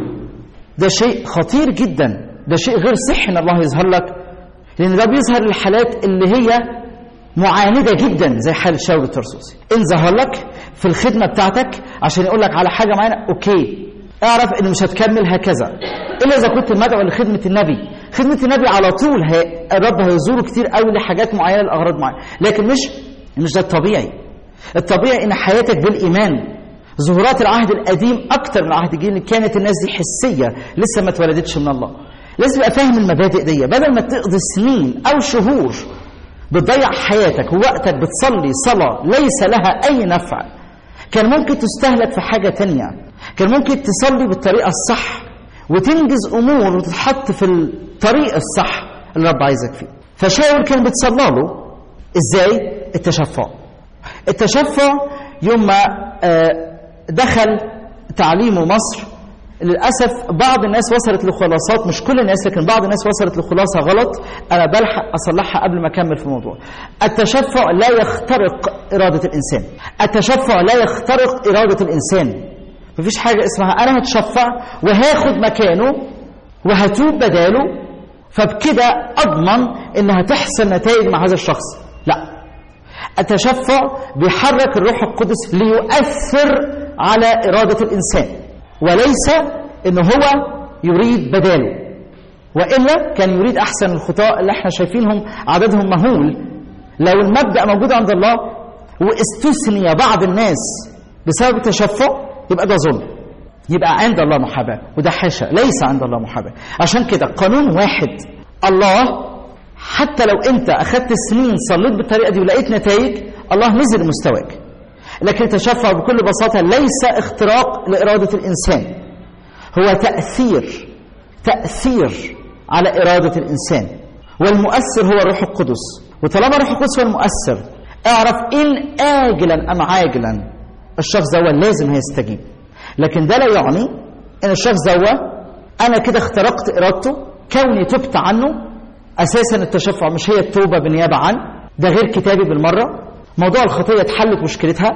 ده شيء خطير جدا ده شيء غير صحي ان الله يظهر لك لان ده بيظهر للحالات اللي هي معانده جدا زي حال شاول الترسوسي ان ظهر لك في الخدمه بتاعتك عشان يقول لك على حاجه معينه اوكي اعرف ان مش هتكمل هكذا الا اذا كنت مدعو لخدمه النبي خدمه النبي على طول هي الرب هيزوره كتير قوي لحاجات معينه لاغراض معينه لكن مش مش ده الطبيعي الطبيعي ان حياتك بالايمان ظهورات العهد القديم اكتر من العهد الجديد كانت الناس دي حسيه لسه ما اتولدتش من الله لازم تبقى فاهم المبادئ دي بدل ما تقضي سنين او شهور بتضيع حياتك ووقتك بتصلي صلاه ليس لها اي نفع كان ممكن تستهلك في حاجه تانية كان ممكن تصلي بالطريقه الصح وتنجز امور وتتحط في الطريق الصح اللي رب عايزك فيه فشاول كان بتصلى له ازاي التشفع التشفع يوم ما دخل تعليمه مصر للاسف بعض الناس وصلت لخلاصات مش كل الناس لكن بعض الناس وصلت لخلاصه غلط انا بلحق اصلحها قبل ما اكمل في الموضوع التشفع لا يخترق اراده الانسان التشفع لا يخترق اراده الانسان مفيش حاجه اسمها انا هتشفع وهاخد مكانه وهتوب بداله فبكده اضمن ان هتحصل نتائج مع هذا الشخص لا التشفع بيحرك الروح القدس ليؤثر على إرادة الإنسان وليس إن هو يريد بداله وإلا كان يريد أحسن الخطاء اللي احنا شايفينهم عددهم مهول لو المبدأ موجود عند الله واستثني بعض الناس بسبب التشفع يبقى ده ظلم يبقى عند الله محاباة وده حاشا ليس عند الله محاباة عشان كده قانون واحد الله حتى لو انت اخدت سنين صليت بالطريقه دي ولقيت نتائج الله نزل مستواك لكن التشفع بكل بساطه ليس اختراق لاراده الانسان هو تاثير تاثير على اراده الانسان والمؤثر هو الروح القدس وطالما الروح القدس هو المؤثر اعرف ان اجلا ام عاجلا الشخص ده لازم هيستجيب لكن ده لا يعني ان الشخص ده انا كده اخترقت ارادته كوني تبت عنه اساسا التشفع مش هي التوبه بالنيابه عن ده غير كتابي بالمره موضوع الخطيه اتحلت مشكلتها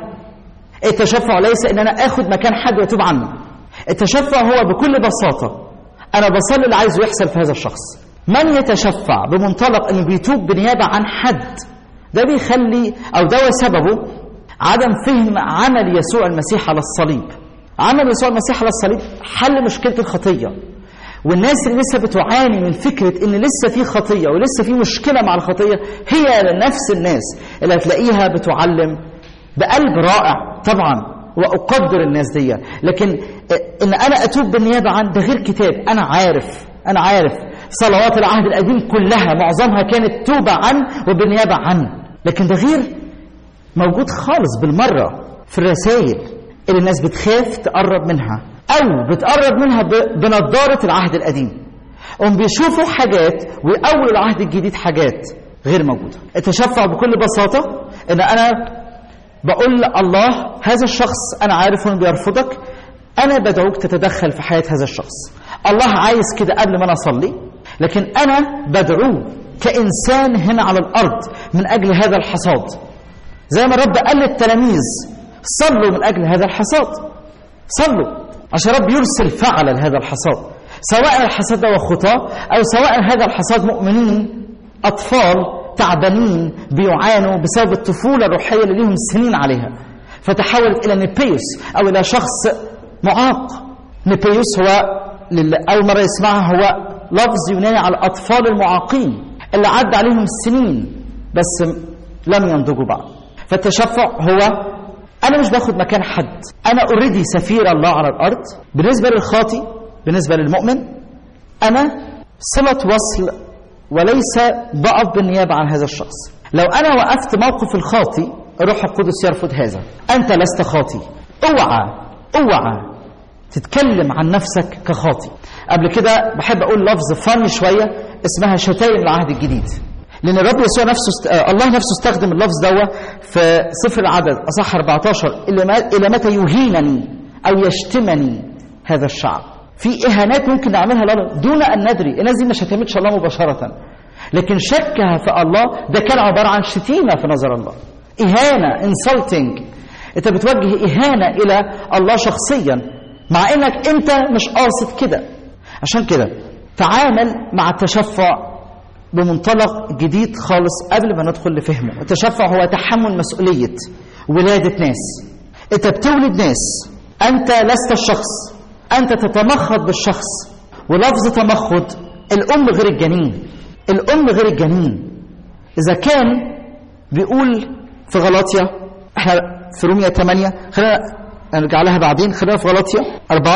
التشفع ليس ان انا اخد مكان حد واتوب عنه التشفع هو بكل بساطه انا بصلي اللي عايزه يحصل في هذا الشخص من يتشفع بمنطلق انه بيتوب بنيابه عن حد ده بيخلي او ده سببه عدم فهم عمل يسوع المسيح على الصليب عمل يسوع المسيح على الصليب حل مشكله الخطيه والناس اللي لسه بتعاني من فكرة إن لسه في خطية ولسه في مشكلة مع الخطية هي نفس الناس اللي هتلاقيها بتعلم بقلب رائع طبعا وأقدر الناس دي لكن إن أنا أتوب بالنيابة عن ده غير كتاب أنا عارف أنا عارف صلوات العهد القديم كلها معظمها كانت توبة عن وبالنيابة عن لكن ده غير موجود خالص بالمرة في الرسائل اللي الناس بتخاف تقرب منها أو بتقرب منها بنضارة العهد القديم هم بيشوفوا حاجات ويقولوا العهد الجديد حاجات غير موجودة التشفع بكل بساطة إن أنا بقول الله هذا الشخص أنا عارف إنه بيرفضك أنا بدعوك تتدخل في حياة هذا الشخص الله عايز كده قبل ما أنا أصلي لكن أنا بدعوه كإنسان هنا على الأرض من أجل هذا الحصاد زي ما الرب قال للتلاميذ صلوا من أجل هذا الحصاد صلوا عشان رب يرسل فعل لهذا الحصاد سواء الحصاد ده خطاة أو سواء هذا الحصاد مؤمنين أطفال تعبانين بيعانوا بسبب الطفولة الروحية اللي ليهم سنين عليها فتحولت إلى نبيوس أو إلى شخص معاق نبيوس هو أول مرة يسمعها هو لفظ يوناني على الأطفال المعاقين اللي عدى عليهم سنين بس لم ينضجوا بعد فالتشفع هو انا مش باخد مكان حد انا اوريدي سفير الله على الارض بالنسبه للخاطي بالنسبه للمؤمن انا صله وصل وليس بقف بالنيابه عن هذا الشخص لو انا وقفت موقف الخاطي الروح القدس يرفض هذا انت لست خاطي اوعى اوعى تتكلم عن نفسك كخاطي قبل كده بحب اقول لفظ فن شويه اسمها شتايم العهد الجديد لان الرب يسوع نفسه است... الله نفسه استخدم اللفظ ده في سفر العدد اصح 14 الى ما... الى متى يهينني او يشتمني هذا الشعب في اهانات ممكن نعملها لله دون ان ندري الناس دي ما شتمتش الله مباشره لكن شكها في الله ده كان عباره عن شتيمه في نظر الله اهانه انسلتنج انت بتوجه اهانه الى الله شخصيا مع انك انت مش قاصد كده عشان كده تعامل مع التشفع بمنطلق جديد خالص قبل ما ندخل لفهمه التشفع هو تحمل مسؤولية ولادة ناس انت بتولد ناس انت لست الشخص انت تتمخض بالشخص ولفظ تمخض الام غير الجنين الام غير الجنين اذا كان بيقول في غلاطيا احنا في رومية 8 خلينا نرجع لها بعدين خلينا في غلاطيا 4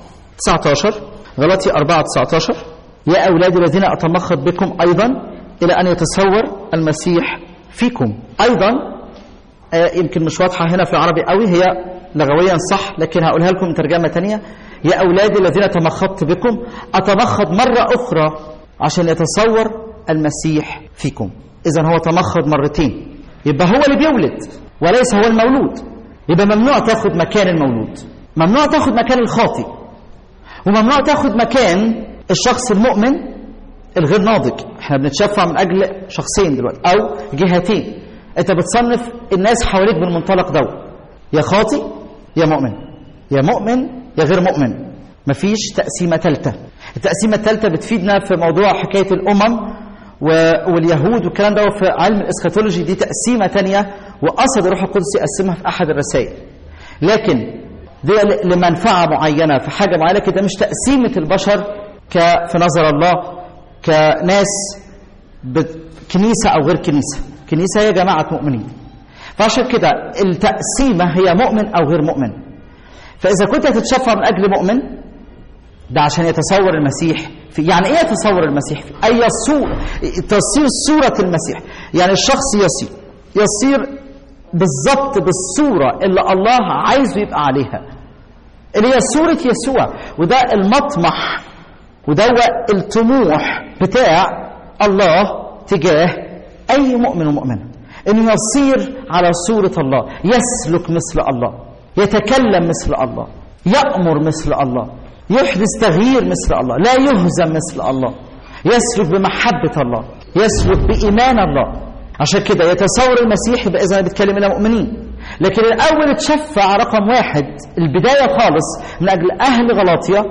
19 غلاطيا 4 19 يا أولادي الذين أتمخض بكم أيضا إلى أن يتصور المسيح فيكم أيضا آه يمكن مش واضحة هنا في العربي قوي هي لغويا صح لكن هقولها لكم ترجمة تانية يا أولادي الذين تمخضت بكم أتمخض مرة أخرى عشان يتصور المسيح فيكم إذا هو تمخض مرتين يبقى هو اللي بيولد وليس هو المولود يبقى ممنوع تاخد مكان المولود ممنوع تاخد مكان الخاطئ وممنوع تاخد مكان الشخص المؤمن الغير ناضج احنا بنتشفع من اجل شخصين دلوقتي او جهتين انت بتصنف الناس حواليك بالمنطلق ده يا خاطي يا مؤمن يا مؤمن يا غير مؤمن مفيش تقسيمه ثالثه التقسيمه الثالثه بتفيدنا في موضوع حكايه الامم واليهود والكلام ده في علم الاسخاتولوجي دي تقسيمه ثانيه وقصد الروح القدس يقسمها في احد الرسائل لكن دي لمنفعه معينه في حاجه معينه كده مش تقسيمه البشر ك في نظر الله كناس كنيسه او غير كنيسه كنيسه هي جماعه مؤمنين فعشان كده التقسيمه هي مؤمن او غير مؤمن فاذا كنت هتتشفع من اجل مؤمن ده عشان يتصور المسيح في يعني ايه يتصور المسيح في اي صورة تصير صورة المسيح يعني الشخص يصير يصير بالظبط بالصورة اللي الله عايزه يبقى عليها اللي هي صورة يسوع وده المطمح وده الطموح بتاع الله تجاه اي مؤمن ومؤمنة انه يصير على صورة الله يسلك مثل الله يتكلم مثل الله يأمر مثل الله يحدث تغيير مثل الله لا يهزم مثل الله يسلك بمحبة الله يسلك بإيمان الله عشان كده يتصور المسيح يبقى إذا بيتكلم إلى مؤمنين لكن الأول تشفع رقم واحد البداية خالص من أجل أهل غلاطيا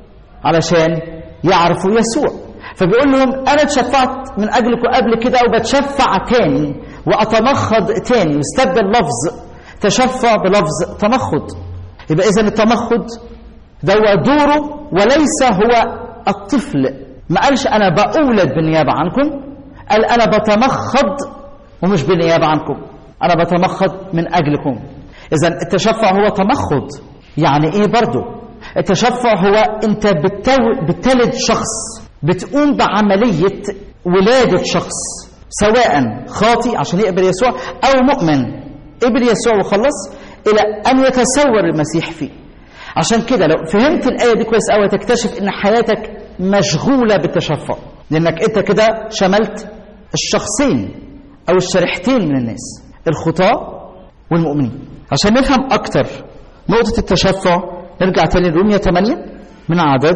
علشان يعرفوا يسوع فبيقول لهم أنا تشفعت من أجلكم قبل كده وبتشفع تاني وأتمخض تاني واستبدل لفظ تشفع بلفظ تمخض يبقى إذا التمخض ده هو دوره وليس هو الطفل ما قالش أنا بأولد بالنيابة عنكم قال أنا بتمخض ومش بالنيابة عنكم أنا بتمخض من أجلكم إذا التشفع هو تمخض يعني إيه برضو التشفع هو أنت بتو... بتلد شخص بتقوم بعملية ولادة شخص سواء خاطي عشان يقبل يسوع أو مؤمن قبل يسوع وخلص إلى أن يتصور المسيح فيه عشان كده لو فهمت الآية دي كويس قوي تكتشف إن حياتك مشغولة بالتشفع لأنك أنت كده شملت الشخصين أو الشريحتين من الناس الخطاة والمؤمنين عشان نفهم أكتر نقطة التشفع نرجع تاني لرومية 8 من عدد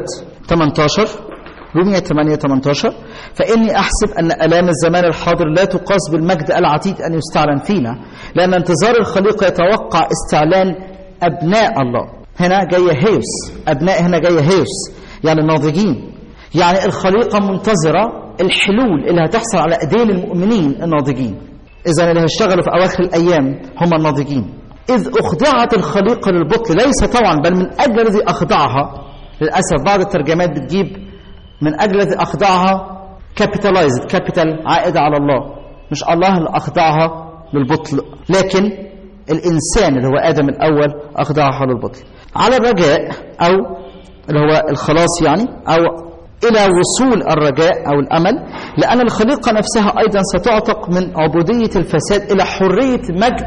18 رومية 8 18 فإني أحسب أن ألام الزمان الحاضر لا تقاس بالمجد العتيد أن يستعلن فينا لأن انتظار الخليقة يتوقع استعلان أبناء الله هنا جاية هيوس أبناء هنا جاية هيوس يعني الناضجين يعني الخليقة منتظرة الحلول اللي هتحصل على أيدين المؤمنين الناضجين إذا اللي هيشتغلوا في أواخر الأيام هم الناضجين إذ أخضعت الخليقة للبطل ليس طبعا بل من أجل الذي أخضعها للأسف بعض الترجمات بتجيب من أجل الذي أخضعها كابيتالايزد كابيتال عائدة على الله مش الله اللي أخضعها للبطل لكن الإنسان اللي هو آدم الأول أخضعها للبطل على الرجاء أو اللي هو الخلاص يعني أو إلى وصول الرجاء أو الأمل لأن الخليقة نفسها أيضا ستعتق من عبودية الفساد إلى حرية مجد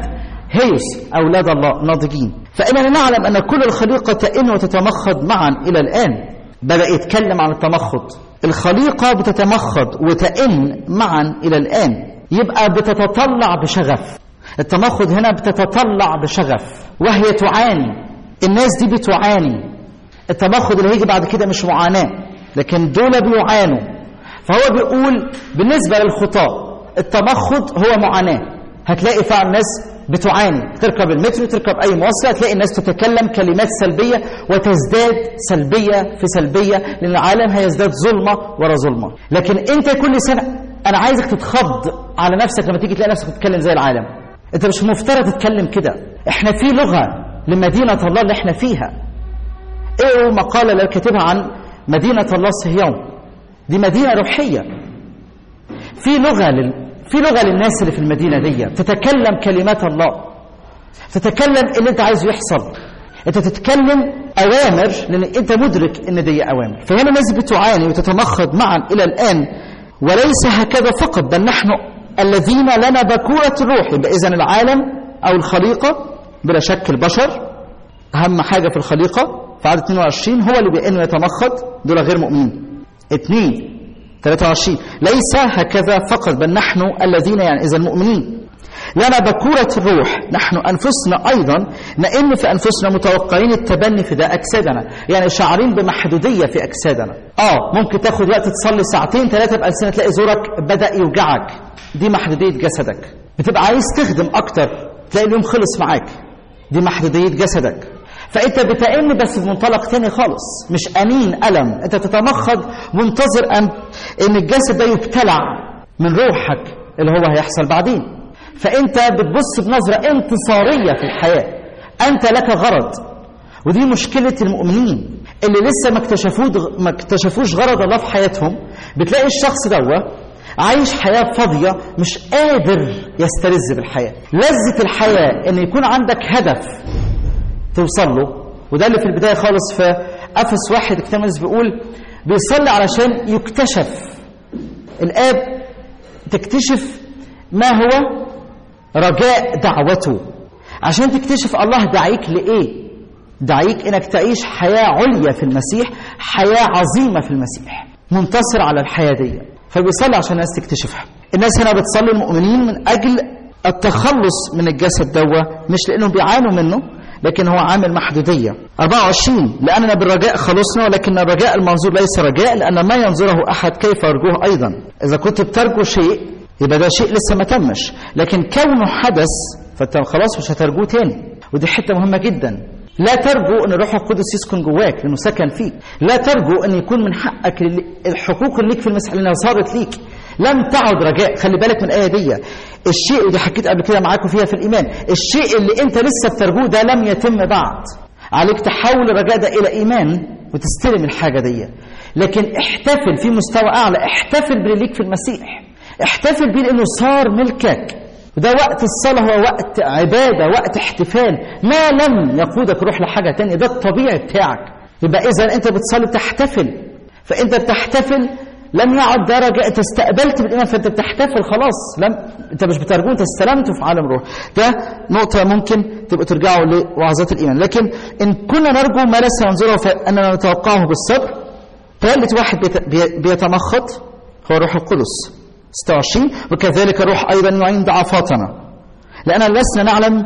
هيس أولاد الله ناضجين فإننا نعلم أن كل الخليقة تئن وتتمخض معا إلى الآن بدأ يتكلم عن التمخض الخليقة بتتمخض وتئن معا إلى الآن يبقى بتتطلع بشغف التمخض هنا بتتطلع بشغف وهي تعاني الناس دي بتعاني التمخض اللي هيجي بعد كده مش معاناة لكن دول بيعانوا فهو بيقول بالنسبة للخطاة التمخض هو معاناة هتلاقي فعلا ناس بتعاني تركب المترو تركب أي مواصلة هتلاقي الناس تتكلم كلمات سلبية وتزداد سلبية في سلبية لأن العالم هيزداد ظلمة ورا ظلمة لكن أنت كل سنة أنا عايزك تتخض على نفسك لما تيجي تلاقي نفسك تتكلم زي العالم أنت مش مفترض تتكلم كده إحنا في لغة لمدينة الله اللي إحنا فيها إيه مقالة اللي كاتبها عن مدينة الله صهيون دي مدينة روحية في لغة لل... في لغة للناس اللي في المدينة دي تتكلم كلمات الله تتكلم اللي انت عايزه يحصل انت تتكلم اوامر لان انت مدرك ان دي اوامر فهنا الناس بتعاني وتتمخض معا الى الان وليس هكذا فقط بل نحن الذين لنا بكورة الروح يبقى اذا العالم او الخليقة بلا شك البشر اهم حاجة في الخليقة في عدد 22 هو اللي بأنه يتمخض دول غير مؤمنين اثنين 23 ليس هكذا فقط بل نحن الذين يعني إذا المؤمنين لنا بكورة الروح نحن أنفسنا أيضا نئن في أنفسنا متوقعين التبني في ده أجسادنا يعني شعرين بمحدودية في أجسادنا آه ممكن تاخد وقت تصلي ساعتين ثلاثة بألسنة تلاقي زورك بدأ يوجعك دي محدودية جسدك بتبقى عايز تخدم أكتر تلاقي اليوم خلص معاك دي محدودية جسدك فانت بتأن بس بمنطلق تاني خالص مش أنين ألم انت تتمخض منتظر أن ان الجسد ده يبتلع من روحك اللي هو هيحصل بعدين فانت بتبص بنظره انتصاريه في الحياه انت لك غرض ودي مشكله المؤمنين اللي لسه ما اكتشفوش ما اكتشفوش غرض الله في حياتهم بتلاقي الشخص دوت عايش حياة فاضية مش قادر يستلذ بالحياة لذة الحياة ان يكون عندك هدف توصل له وده اللي في البداية خالص في أفس واحد اكتمز بيقول بيصلي علشان يكتشف الآب تكتشف ما هو رجاء دعوته عشان تكتشف الله دعيك لإيه دعيك إنك تعيش حياة عليا في المسيح حياة عظيمة في المسيح منتصر على الحياة دي فبيصلي عشان الناس تكتشفها الناس هنا بتصلي المؤمنين من أجل التخلص من الجسد دوا مش لأنهم بيعانوا منه لكن هو عامل محدودية 24 لأننا بالرجاء خلصنا ولكن الرجاء المنظور ليس رجاء لأن ما ينظره أحد كيف يرجوه أيضا إذا كنت بترجو شيء يبقى ده شيء لسه ما تمش لكن كونه حدث فانت خلاص مش هترجوه تاني ودي حته مهمه جدا لا ترجو ان الروح القدس يسكن جواك لانه سكن فيك لا ترجو ان يكون من حقك الحقوق اللي ليك في المسيح لانها صارت ليك لم تعد رجاء خلي بالك من الايه دي الشيء ودي حكيت قبل كده معاكم فيها في الايمان الشيء اللي انت لسه بترجوه ده لم يتم بعد عليك تحول الرجاء ده الى ايمان وتستلم الحاجه دي لكن احتفل في مستوى اعلى احتفل باللي ليك في المسيح احتفل بيه لانه صار ملكك وده وقت الصلاة هو وقت عبادة وقت احتفال ما لم يقودك روح لحاجة تانية ده الطبيعي بتاعك يبقى إذا أنت بتصلي بتحتفل فأنت بتحتفل لم يعد ده رجاء انت استقبلت بالايمان فانت بتحتفل خلاص لم انت مش بترجوه انت استلمته في عالم الروح ده نقطه ممكن تبقوا ترجعوا لوعظات الايمان لكن ان كنا نرجو ما لا سننظره فاننا نتوقعه بالصبر ثالث واحد بيتمخض هو الروح القدس 26 وكذلك الروح أيضا يعين ضعفاتنا لأننا لسنا نعلم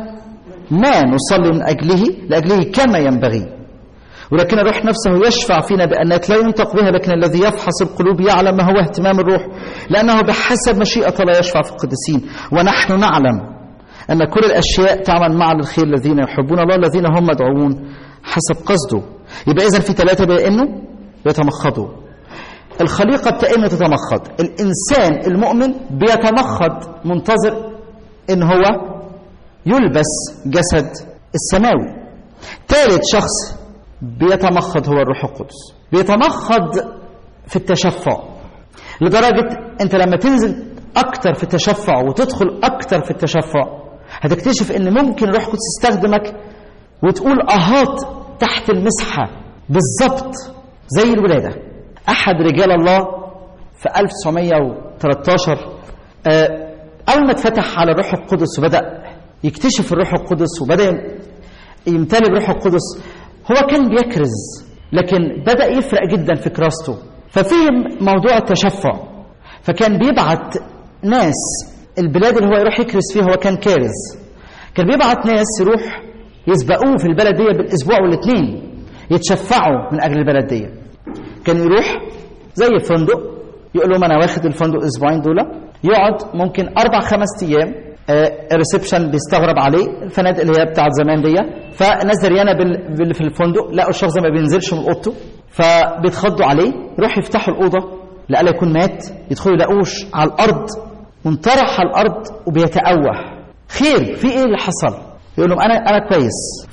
ما نصلي من أجله لأجله كما ينبغي ولكن الروح نفسه يشفع فينا بأنات لا ينطق بها لكن الذي يفحص القلوب يعلم ما هو اهتمام الروح لأنه بحسب مشيئة الله يشفع في القديسين ونحن نعلم أن كل الأشياء تعمل مع الخير الذين يحبون الله الذين هم مدعوون حسب قصده يبقى إذا في ثلاثة بأنه يتمخضوا الخليقة بتأن تتمخض الإنسان المؤمن بيتمخض منتظر إن هو يلبس جسد السماوي ثالث شخص بيتمخض هو الروح القدس بيتمخض في التشفع لدرجة أنت لما تنزل أكتر في التشفع وتدخل أكتر في التشفع هتكتشف إن ممكن الروح القدس يستخدمك وتقول أهات تحت المسحة بالظبط زي الولادة أحد رجال الله في 1913 أول ما اتفتح على الروح القدس وبدأ يكتشف الروح القدس وبدأ يمتلئ الروح القدس هو كان بيكرز لكن بدأ يفرق جدا في كراسته ففهم موضوع التشفع فكان بيبعت ناس البلاد اللي هو يروح يكرز فيها هو كان كارز كان بيبعت ناس يروح يسبقوه في البلد دي بالاسبوع والاثنين يتشفعوا من اجل البلد دي كان يروح زي فندق يقول لهم انا واخد الفندق الاسبوعين دول يقعد ممكن اربع خمس ايام الريسبشن بيستغرب عليه الفنادق اللي هي بتاعت زمان دي فالناس دريانه باللي في الفندق لقوا الشخص ما بينزلش من اوضته فبيتخضوا عليه يروحوا يفتحوا الاوضه لألا يكون مات يدخلوا يلاقوش على الارض منطرح على الارض وبيتأوه خير في ايه اللي حصل يقول لهم انا انا كويس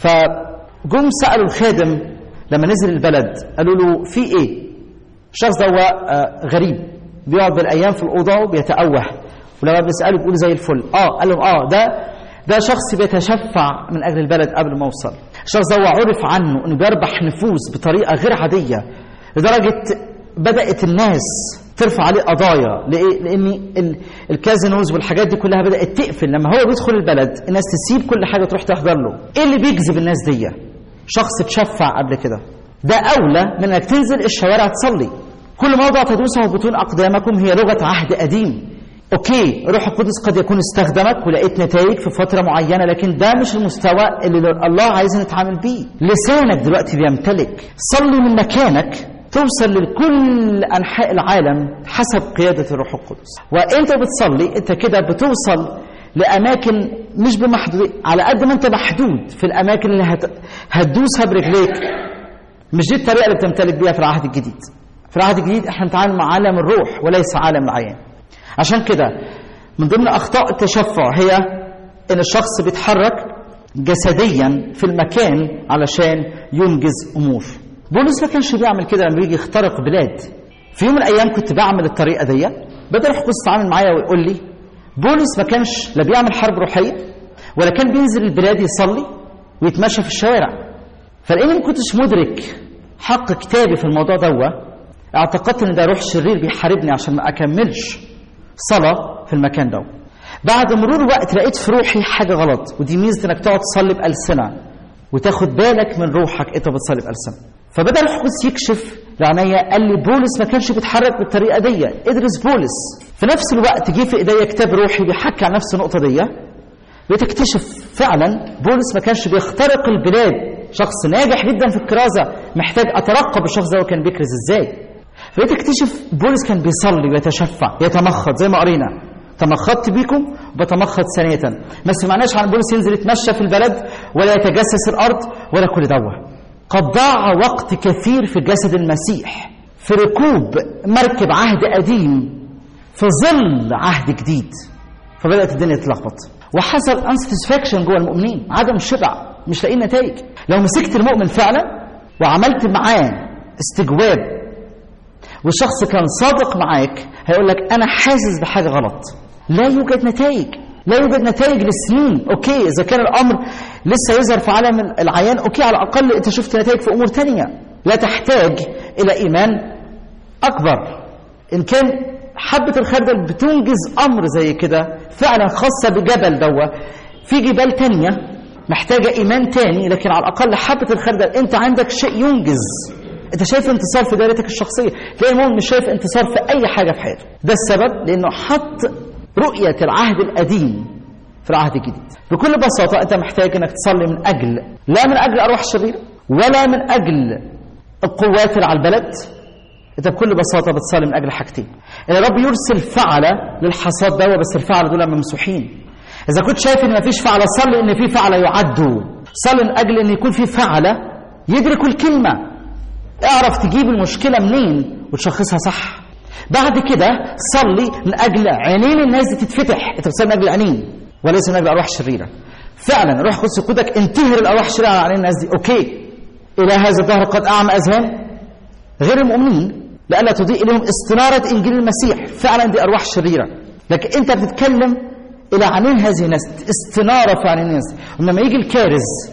فجم سالوا الخادم لما نزل البلد قالوا له في ايه الشخص ده غريب بيقعد بالايام في الاوضه وبيتأوه ولما بنساله بيقول زي الفل اه قال لهم اه ده ده شخص بيتشفع من اجل البلد قبل ما اوصل الشخص ده عرف عنه انه بيربح نفوس بطريقه غير عاديه لدرجه بدات الناس ترفع عليه قضايا لإيه؟ لان الكازينوز والحاجات دي كلها بدات تقفل لما هو بيدخل البلد الناس تسيب كل حاجه تروح تحضر له ايه اللي بيجذب الناس دي شخص اتشفع قبل كده ده اولى من انك تنزل الشوارع تصلي كل موضع تدوسه بطون اقدامكم هي لغه عهد قديم اوكي روح القدس قد يكون استخدمك ولقيت نتائج في فتره معينه لكن ده مش المستوى اللي الله عايز نتعامل بيه لسانك دلوقتي بيمتلك صلي من مكانك توصل لكل انحاء العالم حسب قياده الروح القدس وانت بتصلي انت كده بتوصل لاماكن مش بمحدود على قد ما انت محدود في الاماكن اللي هت... هتدوسها برجليك مش دي الطريقه اللي بتمتلك بيها في العهد الجديد في العهد الجديد احنا بنتعامل مع عالم الروح وليس عالم العيان عشان كده من ضمن اخطاء التشفع هي ان الشخص بيتحرك جسديا في المكان علشان ينجز امور بولس ما كانش بيعمل كده لما بيجي يخترق بلاد في يوم من الايام كنت بعمل الطريقه دي بدا الروح القدس يتعامل معايا ويقول لي بولس ما كانش لا بيعمل حرب روحيه ولا كان بينزل البلاد يصلي ويتمشى في الشوارع فلاني ما كنتش مدرك حق كتابي في الموضوع دوا اعتقدت ان ده روح شرير بيحاربني عشان ما اكملش صلاه في المكان ده بعد مرور وقت لقيت في روحي حاجه غلط ودي ميزه انك تقعد تصلي بالسنه وتاخد بالك من روحك انت بتصلي بالسنه فبدا الروح القدس يكشف لعنيا قال لي بولس ما كانش بيتحرك بالطريقه دي ادرس بولس في نفس الوقت جه في ايديا كتاب روحي بيحكي عن نفس النقطه دي بقيت اكتشف فعلا بولس ما كانش بيخترق البلاد شخص ناجح جدا في الكرازه محتاج اترقب الشخص ده وكان بيكرز ازاي فبقيت اكتشف بولس كان بيصلي ويتشفع يتمخض زي ما قرينا تمخضت بيكم وبتمخض ثانية ما سمعناش عن بولس ينزل يتمشى في البلد ولا يتجسس الأرض ولا كل دوه قد ضاع وقت كثير في جسد المسيح في ركوب مركب عهد قديم في ظل عهد جديد فبدأت الدنيا تتلخبط وحصل انساتسفاكشن جوه المؤمنين عدم شبع مش لاقيين نتائج لو مسكت المؤمن فعلا وعملت معاه استجواب والشخص كان صادق معاك هيقول لك انا حاسس بحاجه غلط لا يوجد نتائج لا يوجد نتائج للسنين اوكي اذا كان الامر لسه يظهر في عالم العيان اوكي على الاقل انت شفت نتائج في امور تانية لا تحتاج الى ايمان اكبر ان كان حبة الخردل بتنجز امر زي كده فعلا خاصة بجبل دوا في جبال تانية محتاجة ايمان تاني لكن على الاقل حبة الخردل انت عندك شيء ينجز انت شايف انتصار في دائرتك الشخصيه تلاقي المؤمن مش شايف انتصار في اي حاجه في حياته ده السبب لانه حط رؤيه العهد القديم في العهد الجديد بكل بساطه انت محتاج انك تصلي من اجل لا من اجل ارواح شريره ولا من اجل القوات اللي على البلد انت بكل بساطه بتصلي من اجل حاجتين ان الرب يرسل فعله للحصاد ده بس الفعله دول ممسوحين اذا كنت شايف ان مفيش فعله صلي ان في فعله يعدوا صلي من اجل ان يكون في فعله يدركوا الكلمه اعرف تجيب المشكلة منين وتشخصها صح بعد كده صلي من أجل عينين الناس دي تتفتح أنت بتصلي من أجل عينين وليس من أجل أرواح شريرة فعلا الروح القدس يقودك انتهر الأرواح الشريرة على عينين الناس دي أوكي إلى هذا الظهر قد أعمى أذهان غير المؤمنين لئلا تضيء لهم استنارة إنجيل المسيح فعلا دي أرواح شريرة لكن أنت بتتكلم إلى عينين هذه الناس استنارة في عينين الناس ولما يجي الكارز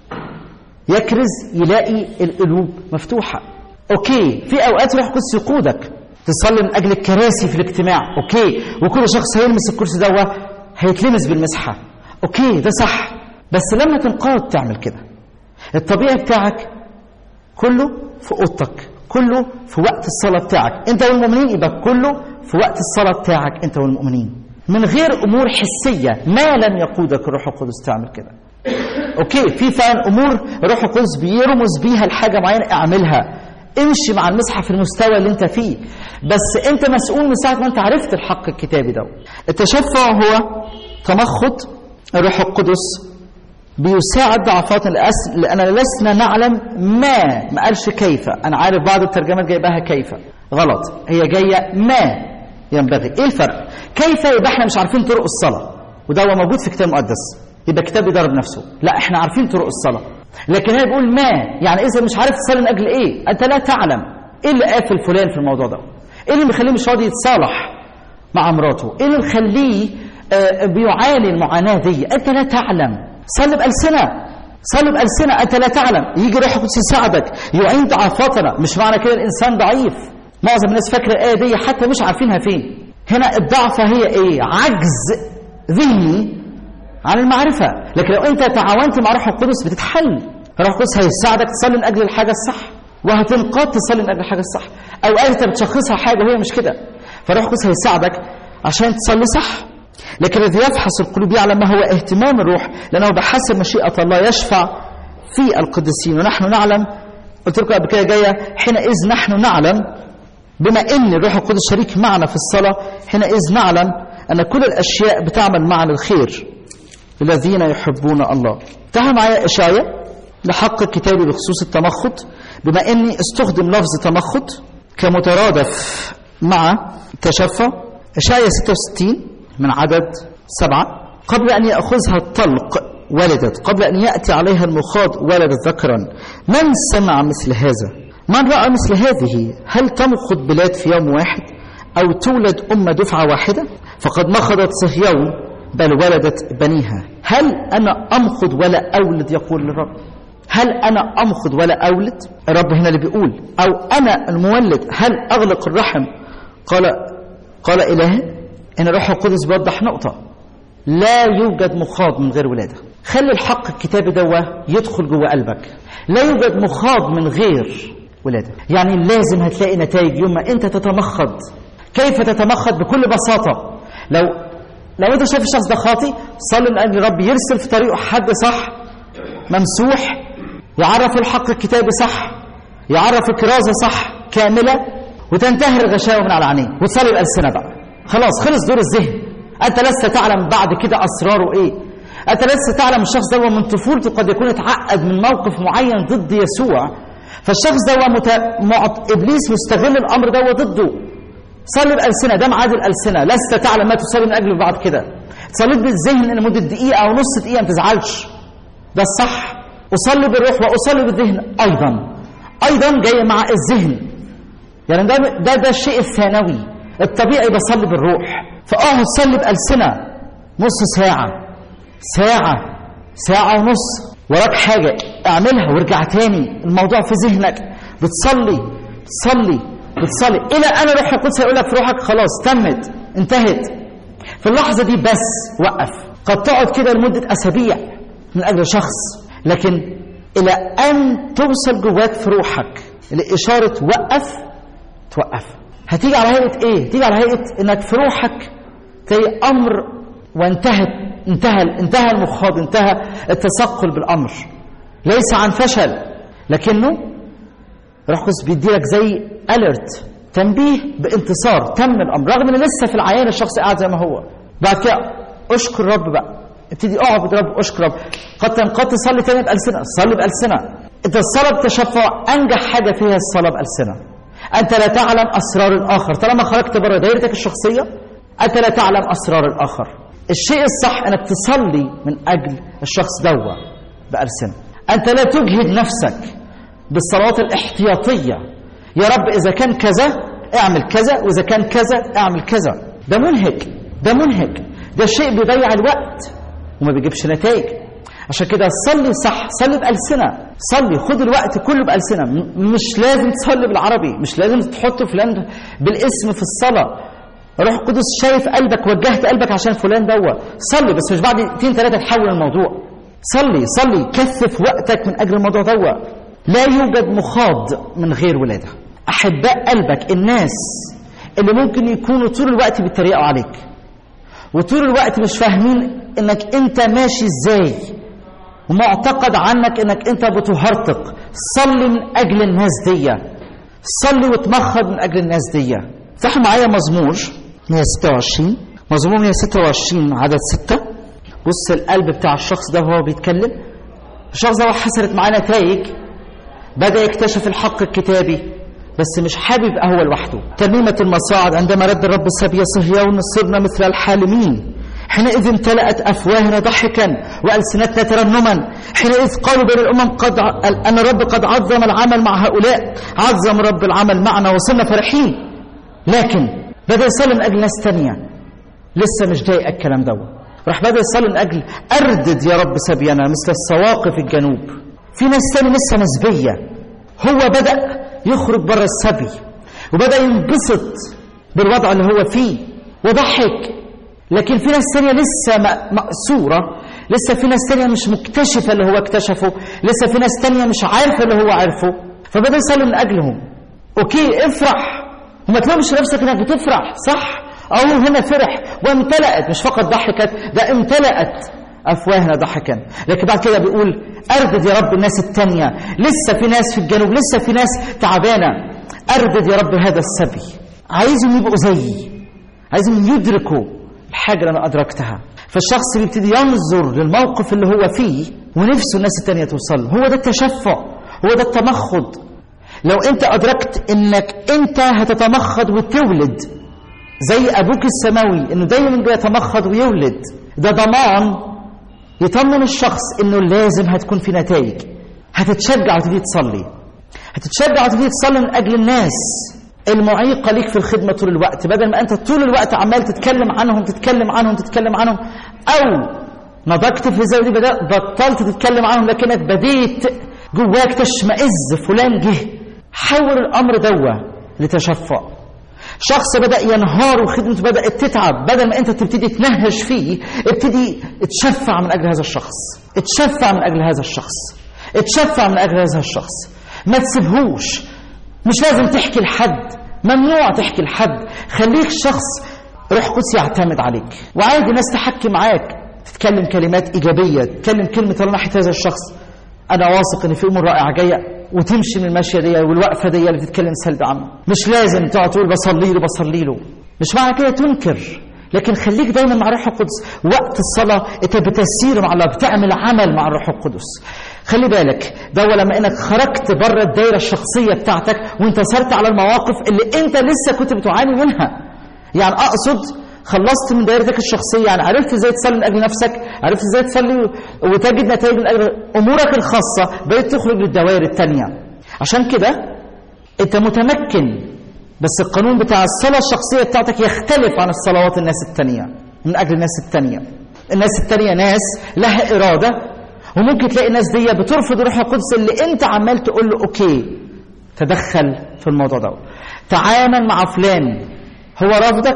يكرز يلاقي القلوب مفتوحة أوكي في أوقات روح القدس يقودك تصلي من أجل الكراسي في الاجتماع أوكي وكل شخص هيلمس الكرسي ده هيتلمس بالمسحة أوكي ده صح بس لما تنقاد تعمل كده الطبيعي بتاعك كله في أوضتك كله في وقت الصلاة بتاعك أنت والمؤمنين يبقى كله في وقت الصلاة بتاعك أنت والمؤمنين من غير أمور حسية ما لم يقودك الروح القدس تعمل كده اوكي في فعلا امور الروح القدس بيرمز بيها لحاجه معينه اعملها امشي مع المسحه في المستوى اللي انت فيه بس انت مسؤول من ساعه ما انت عرفت الحق الكتابي ده التشفع هو تمخض الروح القدس بيساعد ضعفاتنا لأننا لسنا نعلم ما ما قالش كيف أنا عارف بعض الترجمات جايباها كيف غلط هي جاية ما ينبغي إيه الفرق كيف يبقى احنا مش عارفين طرق الصلاة وده هو موجود في كتاب مقدس يبقى كتاب بيضرب نفسه لا احنا عارفين طرق الصلاة لكن هي بيقول ما يعني اذا مش عارف تصلي من اجل ايه انت لا تعلم ايه اللي قافل فلان في الموضوع ده ايه اللي مخليه مش راضي يتصالح مع مراته ايه اللي مخليه آه بيعاني المعاناة دي انت لا تعلم صلي بألسنة صلي بألسنة انت لا تعلم يجي روح القدس يساعدك يعين ضعفاتنا مش معنى كده الانسان ضعيف معظم الناس فاكره الايه دي حتى مش عارفينها فين هنا الضعفه هي ايه عجز ذهني عن المعرفة لكن لو أنت تعاونت مع روح القدس بتتحل روح القدس هيساعدك تصلي من أجل الحاجة الصح وهتنقاد تصلي من أجل الحاجة الصح أو أنت بتشخصها حاجة وهي مش كده فروح القدس هيساعدك عشان تصلي صح لكن الذي يفحص القلوب يعلم ما هو اهتمام الروح لأنه بحسب مشيئة الله يشفع في القديسين ونحن نعلم قلت لكم قبل كده جاية حينئذ نحن نعلم بما ان الروح القدس شريك معنا في الصلاة حينئذ نعلم أن كل الأشياء بتعمل معنا الخير الذين يحبون الله تعال معايا إشاية لحق كتابي بخصوص التمخض بما أني استخدم لفظ تمخض كمترادف مع تشفع إشاية 66 من عدد سبعة قبل أن يأخذها الطلق ولدت قبل أن يأتي عليها المخاض ولدت ذكرا من سمع مثل هذا من رأى مثل هذه هل تمخض بلاد في يوم واحد أو تولد أمة دفعة واحدة فقد مخضت صهيون بل ولدت بنيها هل أنا أمخض ولا أولد يقول للرب هل أنا أمخض ولا أولد الرب هنا اللي بيقول أو أنا المولد هل أغلق الرحم قال قال إله إن الروح القدس بيوضح نقطة لا يوجد مخاض من غير ولادة خلي الحق الكتابي دوا يدخل جوه قلبك لا يوجد مخاض من غير ولادة يعني لازم هتلاقي نتائج يوم ما أنت تتمخض كيف تتمخض بكل بساطة لو لو أنت شايف الشخص ده خاطي صلي من أجل رب يرسل في طريقه حد صح ممسوح يعرف الحق الكتابي صح يعرف الكرازة صح كاملة وتنتهي الغشاوة من على عينيه وتصلي بألسنة بقى خلاص خلص دور الذهن أنت لست تعلم بعد كده أسراره إيه أنت لست تعلم الشخص ده من طفولته قد يكون اتعقد من موقف معين ضد يسوع فالشخص ده مت... معط... إبليس مستغل الأمر ده ضده صلي بألسنة ده معاد الألسنة لست تعلم ما تصلي من أجله بعد كده صليت بالذهن لمدة دقيقة أو نص دقيقة ما تزعلش ده الصح أصلي بالروح وأصلي بالذهن أيضا أيضا جاي مع الذهن يعني ده ده, ده الشيء الثانوي الطبيعي بصلي بالروح فأقعد صلي بألسنة نص ساعة ساعة ساعة ونص وراك حاجة اعملها وارجع تاني الموضوع في ذهنك بتصلي بتصلي بتصلي إلى أنا روح القدس هيقول لك في روحك خلاص تمت انتهت في اللحظة دي بس وقف قد تقعد كده لمدة أسابيع من أجل شخص لكن إلى أن توصل جواك في روحك لإشارة وقف توقف هتيجي على هيئة إيه؟ تيجي على هيئة إنك في روحك تلاقي أمر وانتهت انتهى انتهى المخاض انتهى التثقل بالأمر ليس عن فشل لكنه روح القدس بيديلك زي اليرت تنبيه بانتصار تم الامر رغم ان لسه في العيان الشخص قاعد زي ما هو بعد كده اشكر رب بقى ابتدي اقعد رب اشكر رب قد تنقض تصلي تاني بألسنة صلي بألسنة انت الصلاة بتشفع انجح حاجة فيها الصلاة بألسنة انت لا تعلم اسرار الاخر طالما خرجت بره دايرتك الشخصية انت لا تعلم اسرار الاخر الشيء الصح انك تصلي من اجل الشخص دوا بألسنة انت لا تجهد نفسك بالصلوات الاحتياطية يا رب إذا كان كذا اعمل كذا وإذا كان كذا اعمل كذا ده منهك ده منهك ده شيء بيضيع الوقت وما بيجيبش نتائج عشان كده صلي صح صلي بألسنة صلي خد الوقت كله بألسنة مش لازم تصلي بالعربي مش لازم تحط فلان بالاسم في الصلاة روح القدس شايف قلبك وجهت قلبك عشان فلان دوا صلي بس مش بعد دقيقتين ثلاثة تحول الموضوع صلي صلي كثف وقتك من أجل الموضوع دوا لا يوجد مخاض من غير ولادة أحباء قلبك الناس اللي ممكن يكونوا طول الوقت بيتريقوا عليك وطول الوقت مش فاهمين انك انت ماشي ازاي ومعتقد عنك انك انت بتهرطق صلي من اجل الناس دي صلي وتمخض من اجل الناس دي افتحوا معايا مزمور 126 مزمور 126 عدد 6 بص القلب بتاع الشخص ده وهو بيتكلم الشخص ده حصلت معاه نتائج بدأ يكتشف الحق الكتابي بس مش حابب يبقى هو لوحده تميمة المصاعد عندما رد الرب سبي صهيون صرنا مثل الحالمين حينئذ امتلأت أفواهنا ضحكا وألسنتنا ترنما حينئذ قالوا بين الأمم قد ع... أن الرب قد عظم العمل مع هؤلاء عظم رب العمل معنا وصرنا فرحين لكن بدأ يصلي من أجل ناس تانية لسه مش ضايق الكلام دوت راح بدأ يصلي من أجل أردد يا رب سبينا مثل السواقي في الجنوب في ناس تاني لسه نسبية هو بدأ يخرج بره السبي وبدأ ينبسط بالوضع اللي هو فيه وضحك لكن في ناس تانية لسه مأسورة لسه في ناس تانية مش مكتشفة اللي هو اكتشفه لسه في ناس تانية مش عارفة اللي هو عارفه فبدأ يصلي من أجلهم أوكي افرح وما تلومش نفسك انك بتفرح صح أو هنا فرح وامتلأت مش فقط ضحكت ده امتلأت أفواهنا ضحكا لكن بعد كده بيقول أردد يا رب الناس التانية لسه في ناس في الجنوب لسه في ناس تعبانة أردد يا رب هذا السبي عايزهم يبقوا زيي عايزهم يدركوا الحاجة اللي أنا أدركتها فالشخص بيبتدي ينظر للموقف اللي هو فيه ونفسه الناس التانية توصل هو ده التشفع هو ده التمخض لو أنت أدركت إنك أنت هتتمخض وتولد زي ابوك السماوي انه دايما بيتمخض ويولد ده ضمان يطمن الشخص انه لازم هتكون في نتائج هتتشجع وتبتدي تصلي هتتشجع وتبتدي تصلي من اجل الناس المعيقة ليك في الخدمة طول الوقت بدل ما أنت طول الوقت عمال تتكلم عنهم تتكلم عنهم تتكلم عنهم أو نضجت في الزاوية دي بدأت بطلت تتكلم عنهم لكنك بديت جواك تشمئز فلان جه حول الأمر دوا لتشفع شخص بدأ ينهار وخدمته بدأت تتعب بدل ما أنت تبتدي تنهش فيه ابتدي اتشفع من أجل هذا الشخص اتشفع من أجل هذا الشخص اتشفع من أجل هذا الشخص ما تسيبهوش مش لازم تحكي لحد ممنوع تحكي لحد خليك شخص روح قدس يعتمد عليك وعادي ناس تحكي معاك تتكلم كلمات إيجابية تتكلم كلمة الله ناحية هذا الشخص أنا واثق إن في أمور رائعة جاية وتمشي من المشية دي والوقفة دي اللي بتتكلم سلبي عنه مش لازم تقعد تقول بصلي له بصلي له مش معنى كده تنكر لكن خليك دايما مع الروح القدس وقت الصلاة انت بتسير مع الله بتعمل عمل مع الروح القدس خلي بالك ده لما انك خرجت بره الدايره الشخصيه بتاعتك وانت صرت على المواقف اللي انت لسه كنت بتعاني منها يعني اقصد خلصت من دايرتك الشخصيه يعني عرفت ازاي تصلي من اجل نفسك عرفت ازاي تصلي وتجد نتائج من اجل امورك الخاصه بقيت تخرج للدوائر الثانيه عشان كده انت متمكن بس القانون بتاع الصلاه الشخصيه بتاعتك يختلف عن الصلوات الناس الثانيه من اجل الناس الثانيه الناس الثانيه ناس لها اراده وممكن تلاقي الناس دي بترفض الروح القدس اللي انت عمال تقول له اوكي تدخل في الموضوع ده تعامل مع فلان هو رافضك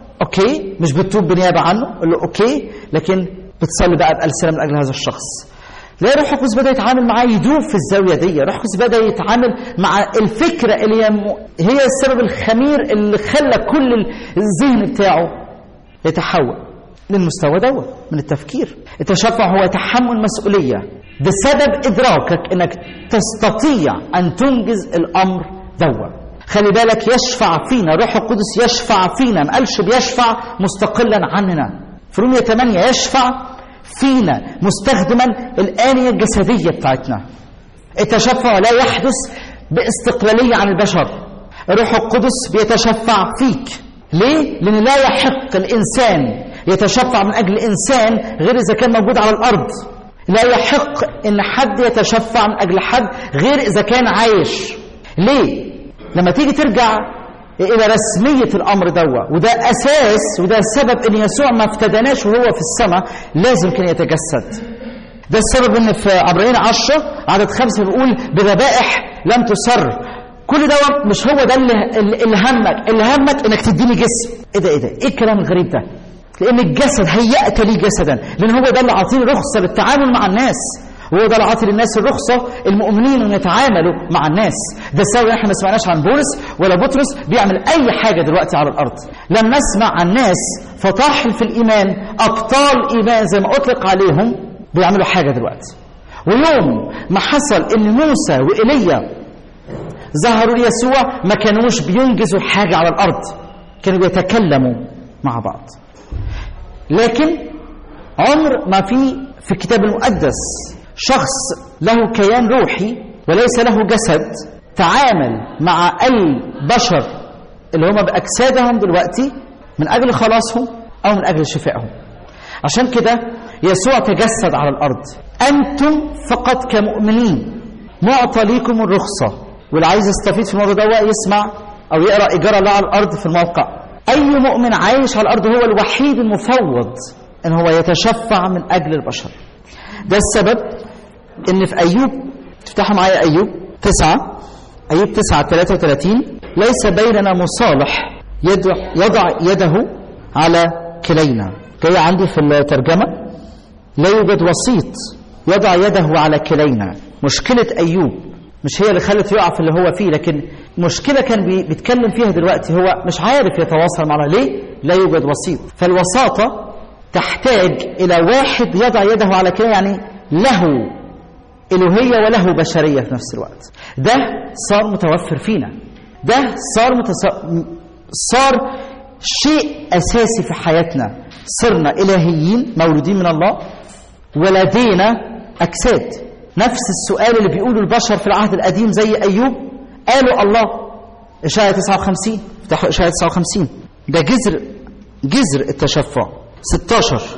اوكي مش بتتوب بنيابه عنه قول له اوكي لكن بتصلي بقى بألسنة من اجل هذا الشخص لا روح القدس بدا يتعامل معاه يدوب في الزاويه دي روح القدس بدا يتعامل مع الفكره اللي هي, هي السبب الخمير اللي خلى كل الذهن بتاعه يتحول للمستوى دوت من التفكير التشفع هو تحمل مسؤولية بسبب إدراكك أنك تستطيع أن تنجز الأمر دوت خلي بالك يشفع فينا روح القدس يشفع فينا ما قالش بيشفع مستقلا عننا في رومية 8 يشفع فينا مستخدما الآلية الجسدية بتاعتنا التشفع لا يحدث باستقلالية عن البشر الروح القدس بيتشفع فيك ليه؟ لأن لا يحق الإنسان يتشفع من أجل إنسان غير إذا كان موجود على الأرض لا يحق إن حد يتشفع من أجل حد غير إذا كان عايش ليه؟ لما تيجي ترجع إلى رسمية الأمر دوا وده أساس وده سبب إن يسوع ما افتدناش وهو في السماء لازم كان يتجسد ده السبب إن في عبرين عشرة عدد خمسة بيقول بذبائح لم تسر كل ده مش هو ده اللي, اللي همك اللي همك انك تديني جسم ايه ده ايه ده ايه الكلام الغريب ده لان الجسد هيأت لي جسدا لان هو ده اللي عاطيني رخصه للتعامل مع الناس وهو ده اللي عاطي للناس الرخصه المؤمنين ان يتعاملوا مع الناس ده السبب احنا ما سمعناش عن بولس ولا بطرس بيعمل اي حاجه دلوقتي على الارض لم نسمع عن ناس فطاحل في الايمان ابطال ايمان زي ما اطلق عليهم بيعملوا حاجه دلوقتي ويوم ما حصل ان موسى وايليا ظهروا ليسوع ما كانوش بينجزوا حاجه على الارض كانوا بيتكلموا مع بعض لكن عمر ما في في الكتاب المقدس شخص له كيان روحي وليس له جسد تعامل مع البشر اللي هم بأجسادهم دلوقتي من أجل خلاصهم أو من أجل شفائهم عشان كده يسوع تجسد على الأرض أنتم فقط كمؤمنين معطى ليكم الرخصة واللي عايز يستفيد في الموضوع ده يسمع أو يقرأ إيجار الله على الأرض في الموقع أي مؤمن عايش على الأرض هو الوحيد المفوض أن هو يتشفع من أجل البشر ده السبب أن في أيوب تفتحوا معايا أيوب تسعة أيوب تسعة 33 ليس بيننا مصالح يدع, يضع يده على كلينا جاي عندي في الترجمة لا يوجد وسيط يضع يده على كلينا مشكلة أيوب مش هي اللي خلت يقع في اللي هو فيه لكن مشكلة كان بيتكلم فيها دلوقتي هو مش عارف يتواصل معنا ليه لا يوجد وسيط فالوساطة تحتاج إلى واحد يضع يده على كلمة يعني له إلهية وله بشرية في نفس الوقت ده صار متوفر فينا ده صار متص... صار شيء أساسي في حياتنا صرنا إلهيين مولودين من الله ولدينا أجساد نفس السؤال اللي بيقوله البشر في العهد القديم زي أيوب قالوا الله إشاعة 59 افتحوا إشاعة 59 ده جذر جذر التشفع 16